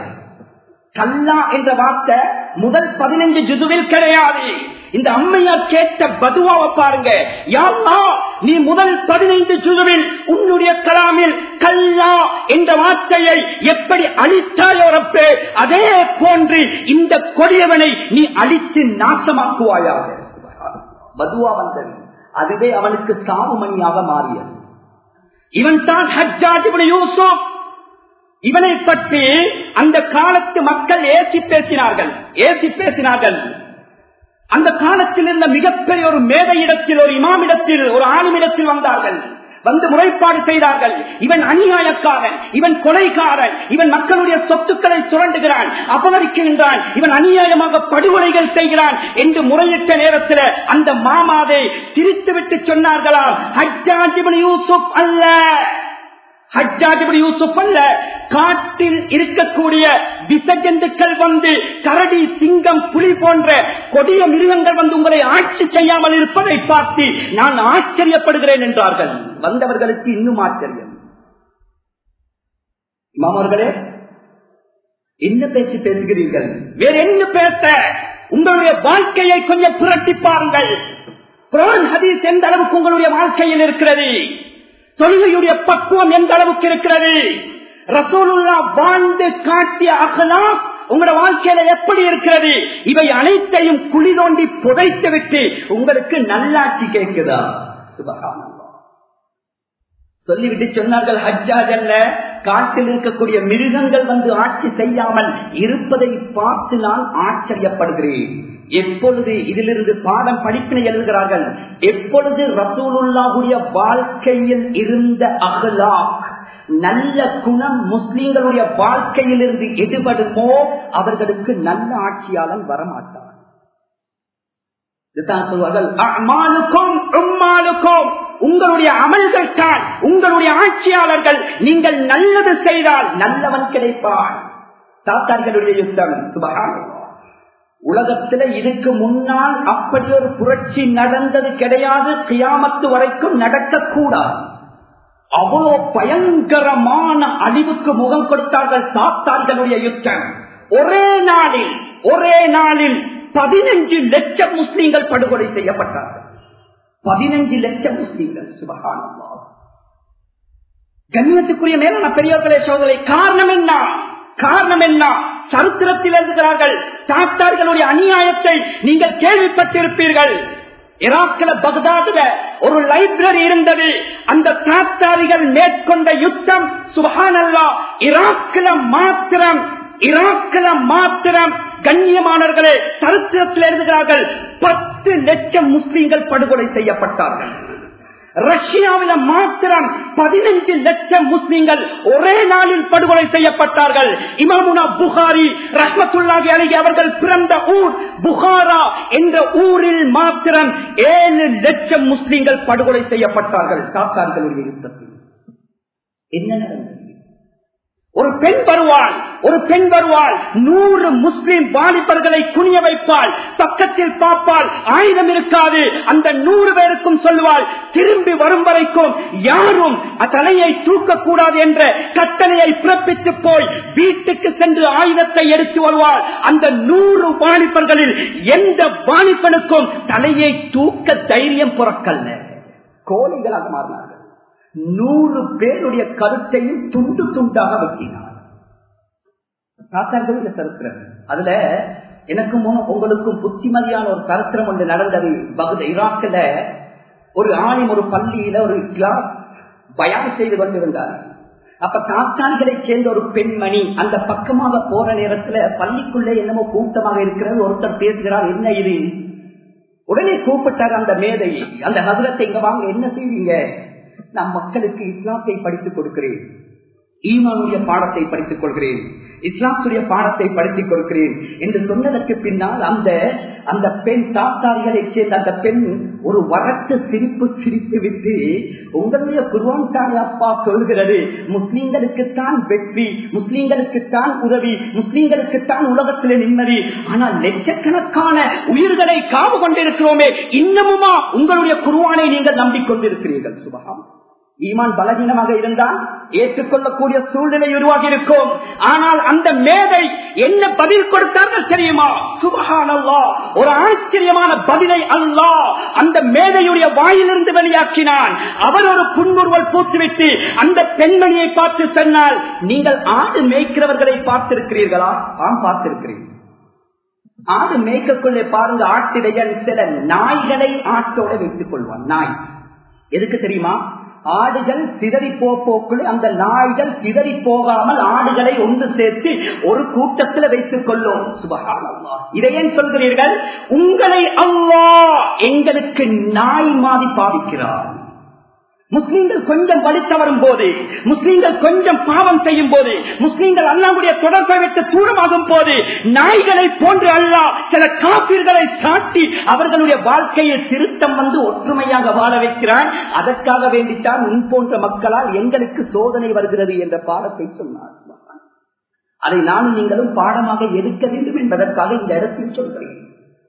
கல்லா என்ற வார்த்தை முதல் பதினைஞ்சு ஜுதுவில் கிடையாது இந்த அம்மையார் கேட்ட பதுவாவை பாருங்க யாருமா நீ முதல் பதினைந்து ஜுதுவில் உன்னுடைய கலாமில் கல்லா என்ற வார்த்தையை எப்படி அழித்தாயோ ரப்பே அதே போன்று இந்த கொடியவனை நீ அழித்து நாசமாக்குவாயாக பதுவா வந்தது அதுவே அவனுக்கு சாவுமணியாக மாறியது இவன் தான் ஹஜ்ஜாஜ் யூசுப் இவனை பற்றி அந்த காலத்து மக்கள் ஏசி பேசினார்கள் ஏசி பேசினார்கள் அந்த காலத்தில் இருந்த மிகப்பெரிய ஒரு மேதையிடத்தில் ஒரு இமாமிடத்தில் ஒரு ஆளுமிடத்தில் வந்தார்கள் வந்து முறைப்பாடு செய்தார்கள் இவன் அநியாயக்காரன் இவன் கொலைகாரன் இவன் மக்களுடைய சொத்துக்களை சுரண்டுகிறான் அபகரிக்கின்றான் இவன் அநியாயமாக படுகொலைகள் செய்கிறான் என்று முறையிட்ட நேரத்தில் அந்த மாமாவை சிரித்துவிட்டு சொன்னார்களாம் ஹஜ்ஜாஜிபன் யூசுப் அல்ல ஹஜ்ஜாஜிபடி யூசுப் அல்ல காட்டில் இருக்கக்கூடிய விசஜந்துக்கள் வந்து கரடி சிங்கம் புலி போன்ற கொடிய மிருகங்கள் வந்து உங்களை ஆட்சி செய்யாமல் இருப்பதை பார்த்து நான் ஆச்சரியப்படுகிறேன் என்றார்கள் வந்தவர்களுக்கு இன்னும் ஆச்சரியம் மாமர்களே என்ன பேச்சு பேசுகிறீர்கள் வேற என்ன பேச உங்களுடைய வாழ்க்கையை கொஞ்சம் புரட்டி பாருங்கள் குரான் ஹதீஸ் எந்த அளவுக்கு உங்களுடைய வாழ்க்கையில் இருக்கிறது தொழுகையுடைய பக்குவம் எந்த அளவுக்கு இருக்கிறது ரசூலுல்லா வாழ்ந்து காட்டிய அகலா உங்களோட வாழ்க்கையில எப்படி இருக்கிறது இவை அனைத்தையும் குழி தோண்டி புதைத்து விட்டு உங்களுக்கு நல்லாட்சி கேட்குதா சுபகானந்தம் சொல்லிவிட்டு சொன்னார்கள் ஹஜ்ஜாஜ் அல்ல காட்டில் இருக்கக்கூடிய மிருகங்கள் வந்து ஆட்சி செய்யாமல் இருப்பதை பார்த்து நான் ஆச்சரியப்படுகிறேன் எப்பொழுது இதிலிருந்து பாடம் படிப்பினை எழுதுகிறார்கள் எப்பொழுது ரசூலுல்லாவுடைய வாழ்க்கையில் இருந்த அகலா நல்ல குணம் முஸ்லிம்களுடைய வாழ்க்கையில் இருந்து எடுபடுமோ அவர்களுக்கு நல்ல ஆட்சியாளன் வரமாட்டார் இதுதான் சொல்வார்கள் அமாலுக்கும் உம்மாலுக்கும் உங்களுடைய அமல்கள் தான் உங்களுடைய ஆட்சியாளர்கள் நீங்கள் நல்லது செய்தால் நல்லவன் கிடைப்பான் தாத்தார்களுடைய யுத்தம் சுபகான உலகத்துல இதுக்கு முன்னால் அப்படி ஒரு புரட்சி நடந்தது கிடையாது கியாமத்து வரைக்கும் நடக்கக்கூடாது அவ்வளோ பயங்கரமான அழிவுக்கு முகம் கொடுத்தார்கள் தாத்தார்களுடைய யுத்தம் ஒரே நாளில் ஒரே நாளில் பதினஞ்சு லட்சம் முஸ்லீம்கள் படுகொலை செய்யப்பட்டார்கள் பதினஞ்சு லட்சம் முஸ்லீம்கள் சுபகானந்தா கண்ணியத்துக்குரிய மேலான பெரியவர்களே சோதனை காரணம் என்ன காரணம் என்ன சரித்திரத்தில் எழுதுகிறார்கள் தாத்தார்களுடைய அநியாயத்தை நீங்கள் கேள்விப்பட்டிருப்பீர்கள் ஈராக்கில பக்தாதுல ஒரு லைப்ரரி இருந்தது அந்த தாத்தாரிகள் மேற்கொண்ட யுத்தம் சுபஹானல்லா ஈராக்கில மாத்திரம் ஈராக்கில மாத்திரம் கண்ணியமானவர்களே சரித்திரத்தில் எழுதுகிறார்கள் பத்து லட்சம் முஸ்லீம்கள் படுகொலை செய்யப்பட்டார்கள் ரஷ்யாவில மாத்திரம் பதினஞ்சு லட்சம் முஸ்லிம்கள் ஒரே நாளில் படுகொலை செய்யப்பட்டார்கள் இமாமுனா புகாரி ரஹமத்துல்லாஹி அலைஹி அவர்கள் பிறந்த ஊர் புகாரா என்ற ஊரில் மாத்திரம் ஏழு லட்சம் முஸ்லிம்கள் படுகொலை செய்யப்பட்டார்கள் காத்தார்களுடைய யுத்தத்தில் என்ன நடந்தது ஒரு பெண் வருவாள் ஒரு பெண் வருவாள் நூறு முஸ்லிம் வாலிபர்களை குனிய வைப்பாள் பக்கத்தில் பார்ப்பாள் ஆயுதம் இருக்காது அந்த நூறு பேருக்கும் சொல்வாள் திரும்பி வரும் வரைக்கும் யாரும் தலையை தூக்கக்கூடாது என்ற கட்டளையை பிறப்பித்து போய் வீட்டுக்கு சென்று ஆயுதத்தை எடுத்து வருவாள் அந்த நூறு வாலிபர்களில் எந்த வாலிபனுக்கும் தலையை தூக்க தைரியம் புறக்கல்ல கோழிகளாக மாறினார்கள் நூறு பேருடைய கருத்தையும் துண்டு துண்டாக வெட்டினார் தாத்தாக்கள் சரித்திரம் அதுல எனக்கும் உங்களுக்கும் புத்திமதியான ஒரு சரித்திரம் ஒன்று நடந்தது பகுத ஈராக்கில் ஒரு ஆணிம் ஒரு பள்ளியில ஒரு கிளாஸ் பயான் செய்து கொண்டிருந்தார் அப்ப தாத்தான்களை சேர்ந்த ஒரு பெண்மணி அந்த பக்கமாக போற நேரத்துல பள்ளிக்குள்ளே என்னமோ கூட்டமாக இருக்கிறது ஒருத்தர் பேசுகிறார் என்ன இது உடனே கூப்பிட்டார் அந்த மேதையை அந்த நகரத்தை இங்க வாங்க என்ன செய்வீங்க நான் மக்களுக்கு இஸ்லாத்தை படித்துக் கொடுக்கிறேன் ஈமானுடைய பாடத்தை படித்துக் கொள்கிறேன் இஸ்லாத்துடைய பாடத்தை படித்துக் கொடுக்கிறேன் என்று சொன்னதற்கு பின்னால் அந்த அந்த பெண் தாத்தாரிகளை சேர்ந்த அந்த பெண் ஒரு வரட்டு சிரிப்பு சிரித்து விட்டு உங்களுடைய குருவான் தாய் அப்பா சொல்கிறது முஸ்லீம்களுக்குத்தான் வெற்றி முஸ்லீம்களுக்குத்தான் உதவி முஸ்லீம்களுக்குத்தான் உலகத்திலே நிம்மதி ஆனால் லட்சக்கணக்கான உயிர்களை காவு கொண்டிருக்கிறோமே இன்னமுமா உங்களுடைய குருவானை நீங்கள் நம்பிக்கொண்டிருக்கிறீர்கள் சுபகம் ஈமான் பலவீனமாக இருந்தால் ஏற்றுக்கொள்ளக்கூடிய சூழ்நிலை உருவாகி இருக்கும் ஆனால் அந்த மேதை என்ன பதில் கொடுத்தார்கள் தெரியுமா சுபகானல்லா ஒரு ஆச்சரியமான பதிலை அல்லா அந்த மேதையுடைய வாயிலிருந்து வெளியாக்கினான் அவர் ஒரு புன்முறுவல் பூத்துவிட்டு அந்த பெண்மணியை பார்த்து சொன்னால் நீங்கள் ஆடு மேய்க்கிறவர்களை பார்த்திருக்கிறீர்களா ஆம் பார்த்திருக்கிறீர்கள் ஆடு மேய்க்கக்குள்ளே பாருங்க ஆட்டிடையன் சில நாய்களை ஆட்டோட வைத்துக் கொள்வான் நாய் எதுக்கு தெரியுமா ஆடுகள் சிதறி போக்குள் அந்த நாய்கள் சிதறி போகாமல் ஆடுகளை ஒன்று சேர்த்து ஒரு கூட்டத்தில் வைத்துக் கொள்ளும் சுபகானல்லா இதை ஏன் சொல்கிறீர்கள் உங்களை அவ்வா எங்களுக்கு நாய் மாதிரி பாவிக்கிறார் முஸ்லீம்கள் கொஞ்சம் வலித்த வரும் போது முஸ்லீம்கள் கொஞ்சம் பாவம் செய்யும் போது முஸ்லீம்கள் அல்லாவுடைய தொடர்பை விட்டு தூரமாகும் போது நாய்களை போன்று அல்லா சில காப்பீர்களை சாட்டி அவர்களுடைய வாழ்க்கையில் திருத்தம் வந்து ஒற்றுமையாக வாழ வைக்கிறான் அதற்காக வேண்டித்தான் உன் போன்ற மக்களால் எங்களுக்கு சோதனை வருகிறது என்ற பாடத்தை சொன்னார் அதை நானும் நீங்களும் பாடமாக எடுக்க வேண்டும் என்பதற்காக இந்த இடத்தில் சொல்கிறேன்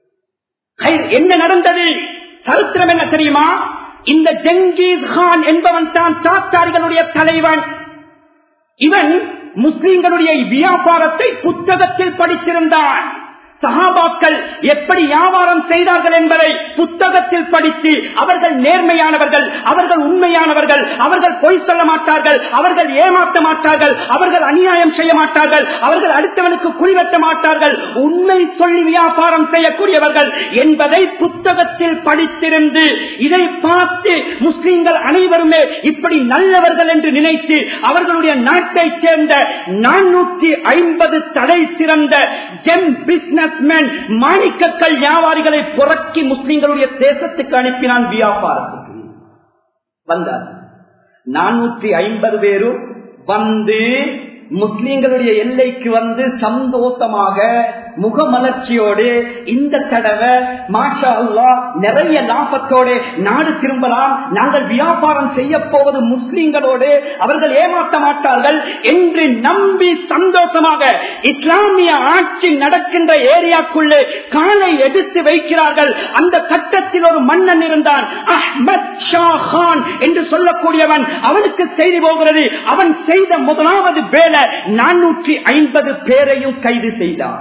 என்ன நடந்தது சரித்திரம் என்ன தெரியுமா இந்த ஜங்கீஸ் கான் என்பவன் தான் தாத்தாரிகளுடைய தலைவன் இவன் முஸ்லிம்களுடைய வியாபாரத்தை புத்தகத்தில் படித்திருந்தான் சகாபாக்கள் எப்படி வியாபாரம் செய்தார்கள் என்பதை புத்தகத்தில் படித்து அவர்கள் நேர்மையானவர்கள் அவர்கள் உண்மையானவர்கள் அவர்கள் பொய் சொல்ல மாட்டார்கள் அவர்கள் ஏமாற்ற மாட்டார்கள் அவர்கள் அநியாயம் செய்ய மாட்டார்கள் அவர்கள் அடுத்தவனுக்கு குழிவெட்ட மாட்டார்கள் உண்மை சொல்லி வியாபாரம் செய்யக்கூடியவர்கள் என்பதை புத்தகத்தில் படித்திருந்து இதை பார்த்து முஸ்லிம்கள் அனைவருமே இப்படி நல்லவர்கள் என்று நினைத்து அவர்களுடைய நாட்டைச் சேர்ந்த நானூற்றி ஐம்பது தடை சிறந்த ஜெம் பிசினஸ் பிசினஸ்மேன் மாணிக்கக்கல் வியாபாரிகளை புறக்கி முஸ்லிம்களுடைய தேசத்துக்கு அனுப்பினான் வியாபாரத்துக்கு வந்தார் நானூற்றி ஐம்பது பேரும் வந்து முஸ்லிம்களுடைய எல்லைக்கு வந்து சந்தோஷமாக முகமலர்ச்சியோடு இந்த தடவை மாஷா அல்லா நிறைய லாபத்தோடு நாடு திரும்பலாம் நாங்கள் வியாபாரம் செய்ய போவது முஸ்லிம்களோடு அவர்கள் ஏமாற்ற மாட்டார்கள் என்று நம்பி சந்தோஷமாக இஸ்லாமிய ஆட்சி நடக்கின்ற ஏரியாக்குள்ளே காலை எடுத்து வைக்கிறார்கள் அந்த கட்டத்தில் ஒரு மன்னன் இருந்தான் அஹ்மத் ஷா கான் என்று சொல்லக்கூடியவன் அவனுக்கு செய்தி போகிறது அவன் செய்த முதலாவது வேலை நானூற்றி ஐம்பது பேரையும் கைது செய்தான்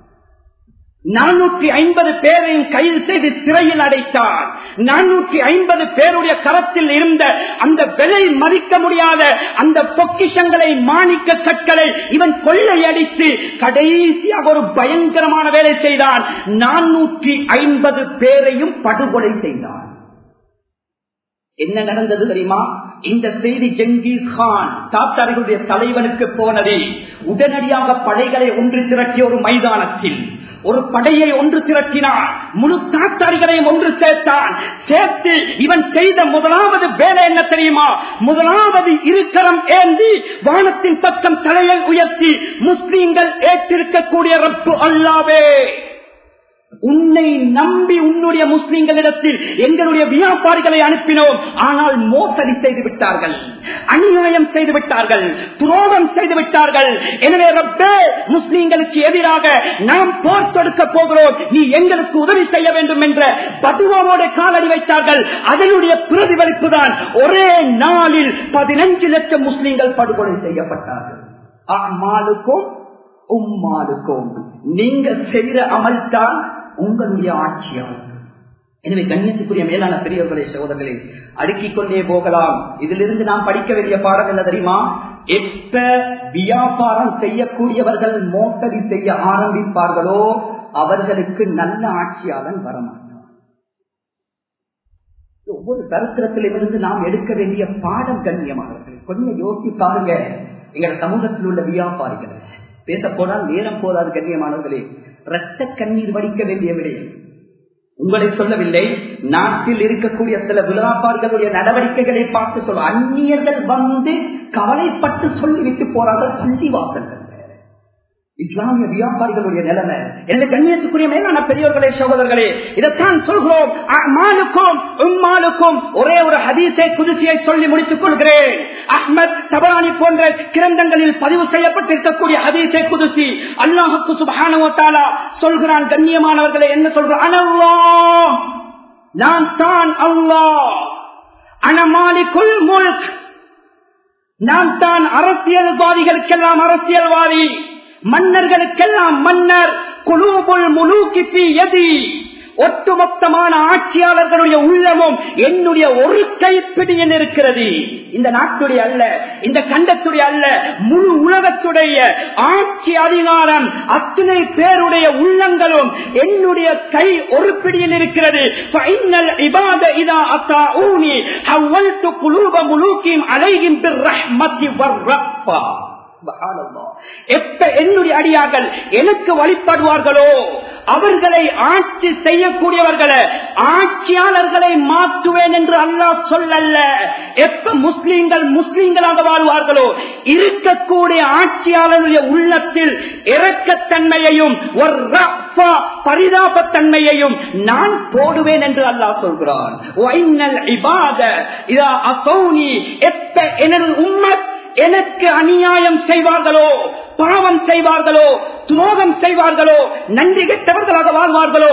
நானூற்றி ஐம்பது பேரையும் கைது செய்து சிறையில் அடைத்தார் நானூற்றி ஐம்பது பேருடைய கரத்தில் இருந்த அந்த விலை மதிக்க முடியாத அந்த பொக்கிஷங்களை மாணிக்க கற்களை இவன் கொள்ளையடித்து கடைசியாக ஒரு பயங்கரமான வேலை செய்தான் நானூற்றி ஐம்பது பேரையும் படுகொலை செய்தான் என்ன நடந்தது தெரியுமா இந்த செய்தி ஜங்கீஸ் கான் தாத்தார்களுடைய தலைவனுக்கு போனது உடனடியாக படைகளை ஒன்று திரட்டிய ஒரு மைதானத்தில் ஒரு படையை ஒன்று திரட்டினான் முழு தாத்தாரிகளையும் ஒன்று சேர்த்தான் சேர்த்து இவன் செய்த முதலாவது வேலை என்ன தெரியுமா முதலாவது இருக்கரம் ஏந்தி வானத்தின் பக்கம் தலையை உயர்த்தி முஸ்லீம்கள் ஏற்றிருக்கக்கூடிய ரப்பு அல்லாவே உன்னை நம்பி உன்னுடைய முஸ்லிம்களிடத்தில் எங்களுடைய வியாபாரிகளை அனுப்பினோம் ஆனால் மோசடி செய்து விட்டார்கள் அநியாயம் செய்து விட்டார்கள் துரோகம் செய்து விட்டார்கள் எனவே ரப்பே முஸ்லிம்களுக்கு எதிராக நாம் போர் தொடுக்க போகிறோம் நீ எங்களுக்கு உதவி செய்ய வேண்டும் என்ற பதுவாவோட காலடி வைத்தார்கள் அதனுடைய பிரதிபலிப்பு தான் ஒரே நாளில் பதினஞ்சு லட்சம் முஸ்லிம்கள் படுகொலை செய்யப்பட்டார்கள் அம்மாளுக்கும் உம்மாளுக்கும் நீங்க செய்கிற அமல்தான் உங்களுடைய ஆட்சியாகும் எனவே கண்ணியத்துக்குரிய மேலான பெரியவர்களே சகோதரர்களே அடுக்கிக் கொண்டே போகலாம் இதிலிருந்து நாம் படிக்க வேண்டிய பாடம் என்ன தெரியுமா எப்ப வியாபாரம் செய்யக்கூடியவர்கள் மோசடி செய்ய ஆரம்பிப்பார்களோ அவர்களுக்கு நல்ல ஆட்சியாளன் வரமாட்டார் ஒவ்வொரு சரித்திரத்திலிருந்து நாம் எடுக்க வேண்டிய பாடம் கண்ணியமானவர்கள் கொஞ்சம் யோசிச்சு பாருங்க எங்கள் சமூகத்தில் உள்ள வியாபாரிகள் பேச போனால் நேரம் போதாது கண்ணியமானவர்களே ரத்த கண்ணீர் வடிக்க வேண்டிய விடயம் உங்களை சொல்லவில்லை நாட்டில் இருக்கக்கூடிய சில விழாப்பார்களுடைய நடவடிக்கைகளை பார்த்து சொல்ல அந்நியர்கள் வந்து கவலைப்பட்டு சொல்லிவிட்டு போறார்கள் பள்ளி வாசல்கள் இஸ்லாமிய வியாபாரிகளுடைய நிலைமை என்ன கண்ணியத்துக்குரிய மேலான பெரியவர்களே சகோதரர்களே இதைத்தான் சொல்கிறோம் அம்மானுக்கும் உம்மானுக்கும் ஒரே ஒரு ஹதீசை குதிசியை சொல்லி முடித்துக் கொள்கிறேன் அஹ்மத் தபானி போன்ற கிரந்தங்களில் பதிவு செய்யப்பட்டிருக்கக்கூடிய ஹதீசை குதிசி அல்லாஹுக்கு சுபானுவத்தாலா சொல்கிறான் கண்ணியமானவர்களே என்ன சொல்றான் அனல்லா நான் தான் அல்லாஹ் அனமாலிக்குள் முல்க் நான் தான் அரசியல்வாதிகளுக்கெல்லாம் அரசியல்வாதி மன்னர்களுக்கெல்லாம் மன்னர் குலூபுல் முலூக்கி எதி ஒட்டுமொத்தமான ஆட்சியாளர்களுடைய உள்ளமும் என்னுடைய ஒரு கைப்பிடியில் இருக்கிறது இந்த நாட்டுடைய அல்ல இந்த கண்டத்துடைய அல்ல முழு உலகத்துடைய ஆட்சி அதிகாரம் அத்தனை பேருடைய உள்ளங்களும் என்னுடைய கை ஒரு பிடியில் இருக்கிறது அலைகின் எப்ப என்னுடைய அடியார்கள் எனக்கு வழிபடுவார்களோ அவர்களை ஆட்சி செய்யக்கூடியவர்களை ஆட்சியாளர்களை மாற்றுவேன் என்று அல்லாஹ் சொல்லல்ல எப்ப முஸ்லீம்கள் முஸ்லீம்களாக வாழ்வார்களோ இருக்கக்கூடிய ஆட்சியாளருடைய உள்ளத்தில் இறக்கத்தன்மையையும் ஒரு பரிதாபத்தன்மையையும் நான் போடுவேன் என்று அல்லாஹ் சொல்கிறான் எப்ப எனது உம்மத் எனக்கு அநியாயம் செய்வார்களோ பாவம் செய்வார்களோ துரோகம் செய்வார்களோ நன்றி கெட்டவர்களாக வாழ்வார்களோ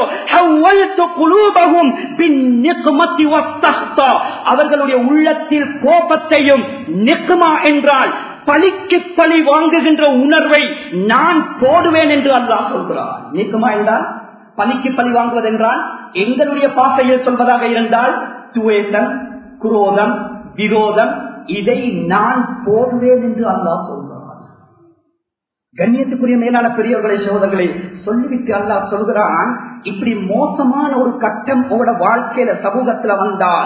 அவர்களுடைய உள்ளத்தில் கோபத்தையும் நிக்குமா என்றால் பழிக்கு பழி வாங்குகின்ற உணர்வை நான் போடுவேன் என்று அல்லாஹ் சொல்கிறார் நிக்குமா என்றால் பழிக்கு பழி வாங்குவதென்றால் எங்களுடைய பாசையில் சொல்வதாக இருந்தால் துவேசம் குரோதம் விரோதம் இதை நான் போடுவேன் என்று அல்லாஹ் சொல்கிறார் கண்ணியத்துக்குரிய மேலான பெரியவர்களை சோதர்களை சொல்லிவிட்டு அல்லாஹ் சொல்கிறான் இப்படி மோசமான ஒரு கட்டம் உங்களோட வாழ்க்கையில சமூகத்துல வந்தால்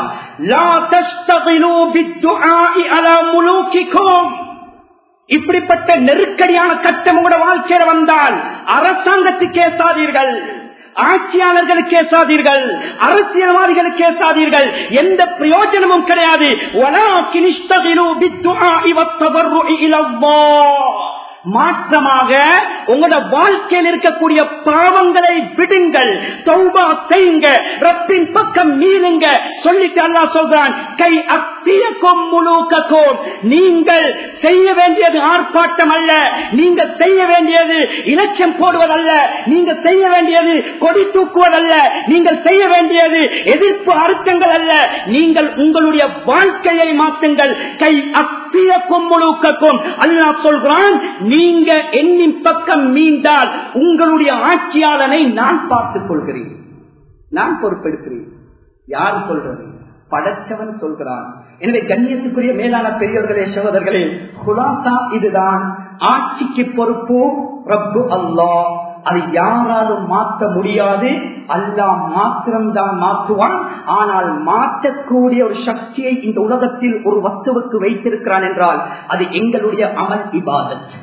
இப்படிப்பட்ட நெருக்கடியான கட்டம் உங்களோட வாழ்க்கையில வந்தால் அரசாங்கத்துக்கு ஏசாதீர்கள் ஆட்சியாளர்களுக்கு ஏசாதீர்கள் அரசியல்வாதிகளுக்கு ஏசாதீர்கள் எந்த பிரயோஜனமும் கிடையாது மாற்றமாக உங்களோட வாழ்க்கையில் இருக்கக்கூடிய பாவங்களை விடுங்கள் தௌபா செய்யுங்க ரப்பின் பக்கம் மீளுங்க சொல்லிட்டு அல்லா சொல்றான் கை அத்தியக்கும் முழுக்கக்கும் நீங்கள் செய்ய வேண்டியது ஆர்ப்பாட்டம் அல்ல நீங்க செய்ய வேண்டியது இலட்சம் போடுவதல்ல நீங்க செய்ய வேண்டியது கொடி தூக்குவதல்ல நீங்கள் செய்ய வேண்டியது எதிர்ப்பு அர்த்தங்கள் அல்ல நீங்கள் உங்களுடைய வாழ்க்கையை மாற்றுங்கள் கை அத்தியக்கும் முழுக்கக்கும் அல்லா சொல்கிறான் நீங்க என்னின் பக்கம் மீண்டால் உங்களுடைய ஆட்சியாளனை நான் பார்த்துக் கொள்கிறேன் நான் பொறுப்பெடுக்கிறேன் யார் சொல்றது படைச்சவன் சொல்கிறான் எனவே கண்ணியத்துக்குரிய மேலான பெரியவர்களே சகோதரர்களே குலாசா இதுதான் ஆட்சிக்கு பொறுப்பு ரப்பு அல்லாஹ் அதை யாராலும் மாற்ற முடியாது அல்லா மாத்திரம்தான் மாற்றுவான் ஆனால் மாற்றக்கூடிய ஒரு சக்தியை இந்த உலகத்தில் ஒரு வஸ்துவுக்கு வைத்திருக்கிறான் என்றால் அது எங்களுடைய அமல் இபாதத்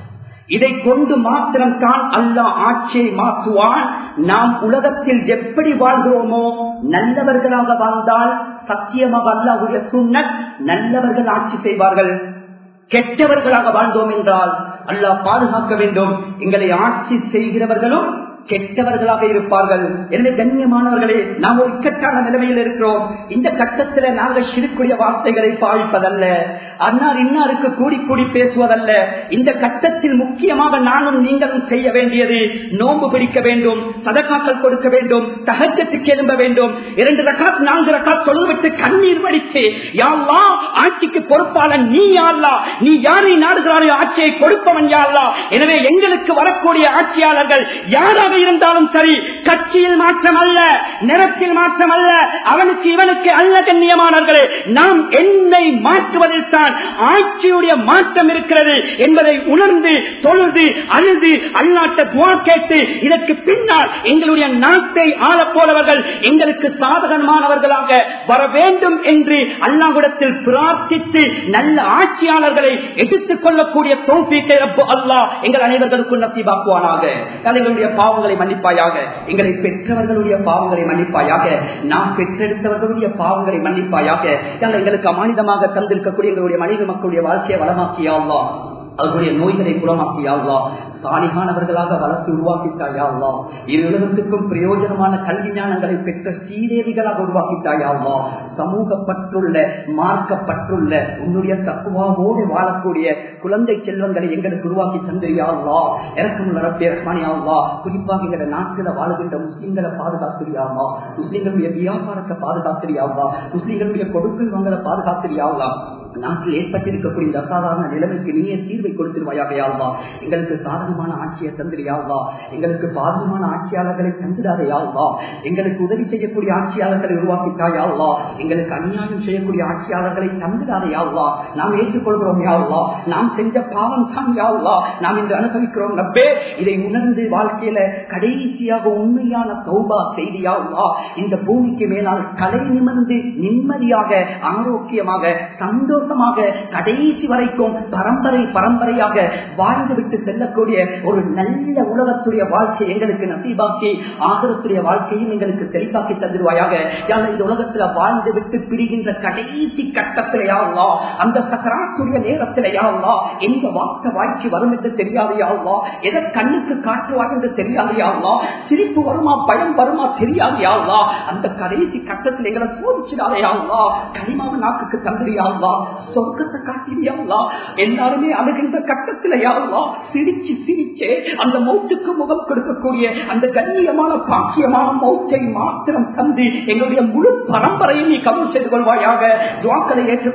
இதை கொண்டு மாத்திரம் தான் அல்லாஹ் ஆட்சியை மாற்றுவான் நாம் உலகத்தில் எப்படி வாழ்கிறோமோ நல்லவர்களாக வாழ்ந்தால் சத்தியமாக அல்லாஹுடைய சுண்ணத் நல்லவர்கள் ஆட்சி செய்வார்கள் கெட்டவர்களாக வாழ்ந்தோம் என்றால் அல்லாஹ் பாதுகாக்க வேண்டும் எங்களை ஆட்சி செய்கிறவர்களும் கெட்டவர்களாக இருப்பார்கள் எனவே கண்ணியமானவர்களே நாம் ஒரு இக்கட்டான நிலைமையில் இருக்கிறோம் இந்த கட்டத்தில் நாங்கள் சிறுக்குரிய வார்த்தைகளை பாவிப்பதல்ல அன்னார் இன்னாருக்கு கூடி கூடி பேசுவதல்ல இந்த கட்டத்தில் முக்கியமாக நானும் நீங்களும் செய்ய வேண்டியது நோன்பு பிடிக்க வேண்டும் சதக்காக்கள் கொடுக்க வேண்டும் தகஜத்துக்கு எழும்ப வேண்டும் இரண்டு ரக்காத் நான்கு ரக்காத் சொல்லிவிட்டு கண்ணீர் வடித்து யாழ்லா ஆட்சிக்கு பொறுப்பாளன் நீ யாழ்லா நீ யாரை நாடுகிறாரோ ஆட்சியை கொடுப்பவன் யாழ்லா எனவே எங்களுக்கு வரக்கூடிய ஆட்சியாளர்கள் யாராக இருந்தாலும் சரி கட்சியில் மாற்றம் அல்ல நிறத்தில் மாற்றம் அல்ல அவனுக்கு இவனுக்கு அல்ல கண்ணியமானவர்களே நாம் என்னை மாற்றுவதில் தான் ஆட்சியுடைய மாற்றம் இருக்கிறது என்பதை உணர்ந்து தொழுது அழுது அல்லாட்ட துவா கேட்டு இதற்கு பின்னால் எங்களுடைய நாட்டை ஆள போலவர்கள் எங்களுக்கு சாதகமானவர்களாக வர வேண்டும் என்று அல்லாஹ்விடத்தில் பிரார்த்தித்து நல்ல ஆட்சியாளர்களை எடுத்துக் கொள்ளக்கூடிய தோல்விக்கை ரப்பு அல்லாஹ் எங்கள் அனைவர்களுக்கும் நசீபாக்குவானாக எங்களுடைய பாவங்களை மன்னிப்பாயாக எங்களை பெற்றவர்களுடைய பாவங்களை மன்னிப்பாயாக நாம் பெற்றெடுத்தவர்களுடைய பாவங்களை மன்னிப்பாயாக எங்கள் எங்களுக்கு அமானிதமாக தந்திருக்கக்கூடிய எங்களுடைய மனித மக்களுடைய வாழ்க்கையை வளமாக்கியா அவர்களுடைய நோய்களை குணமாக்கியாவா சாலிகானவர்களாக வளர்த்து உருவாக்கிட்டாயாவா இரு உலகத்துக்கும் பிரயோஜனமான கல்வி ஞானங்களை பெற்ற சீதேவிகளாக உருவாக்கிட்டாயாவா சமூகப்பற்றுள்ள மார்க்கப்பற்றுள்ள உன்னுடைய தக்குவாவோடு வாழக்கூடிய குழந்தை செல்வங்களை எங்களுக்கு உருவாக்கி தந்திரியாவா இறக்கமுள்ள ரப்பே ரஹ்மானியாவா குறிப்பாக எங்க நாட்டில் வாழுகின்ற முஸ்லிம்களை பாதுகாத்திரியாவா முஸ்லிம்களுடைய வியாபாரத்தை பாதுகாத்திரியாவா முஸ்லிம்களுடைய கொடுக்கல் வாங்கலை பாதுகாத்திரியாவா நாட்டில் ஏற்பட்டிருக்கக்கூடிய இந்த அசாதாரண நிலைமைக்கு நீயே தீர்வை கொடுத்திருவாயாகையாவா எங்களுக்கு சாதகமான ஆட்சியை தந்திரியாவா எங்களுக்கு பாதகமான ஆட்சியாளர்களை தந்திராதையாவா எங்களுக்கு உதவி செய்யக்கூடிய ஆட்சியாளர்களை உருவாக்கிட்டாயாவா எங்களுக்கு அநியாயம் செய்யக்கூடிய ஆட்சியாளர்களை தந்திராதையாவா நாம் ஏற்றுக்கொள்கிறோம் யாவா நாம் செஞ்ச பாவம் தான் யாவா நாம் இன்று அனுபவிக்கிறோம் நப்பே இதை உணர்ந்து வாழ்க்கையில கடைசியாக உண்மையான தௌபா செய்தியாவா இந்த பூமிக்கு மேலால் கலை நிமிர்ந்து நிம்மதியாக ஆரோக்கியமாக சந்தோஷ சந்தோஷமாக கடைசி வரைக்கும் பரம்பரை பரம்பரையாக வாழ்ந்துவிட்டு செல்லக்கூடிய ஒரு நல்ல உலகத்துடைய வாழ்க்கை எங்களுக்கு நசீபாக்கி ஆகரத்துடைய வாழ்க்கையும் எங்களுக்கு தெளிவாக்கி தந்துடுவாயாக யாரும் இந்த உலகத்துல வாழ்ந்து விட்டு பிரிகின்ற கடைசி கட்டத்திலேயாவா அந்த சக்கராத்துடைய நேரத்திலேயாவா எந்த வார்த்தை வாய்க்கு வரும் என்று தெரியாதையாவா எதை கண்ணுக்கு காட்டுவார் என்று தெரியாதையாவா சிரிப்பு வருமா பயம் வருமா தெரியாதையாவா அந்த கடைசி கட்டத்தில் எங்களை சோதிச்சிடாதையாவா களிமாவ நாக்குக்கு தந்திரியாவா சொர்க்கத்தை காட்டியாவா எல்லாருமே அழுகின்ற கட்டத்தில் யாவா சிரிச்சு சிரிச்சே அந்த மௌத்துக்கு முகம் கொடுக்கக்கூடிய அந்த கண்ணியமான பாக்கியமான மௌத்தை மாத்திரம் தந்து எங்களுடைய முழு பரம்பரையை நீ கவனம் செய்து கொள்வாயாக துவாக்களை ஏற்று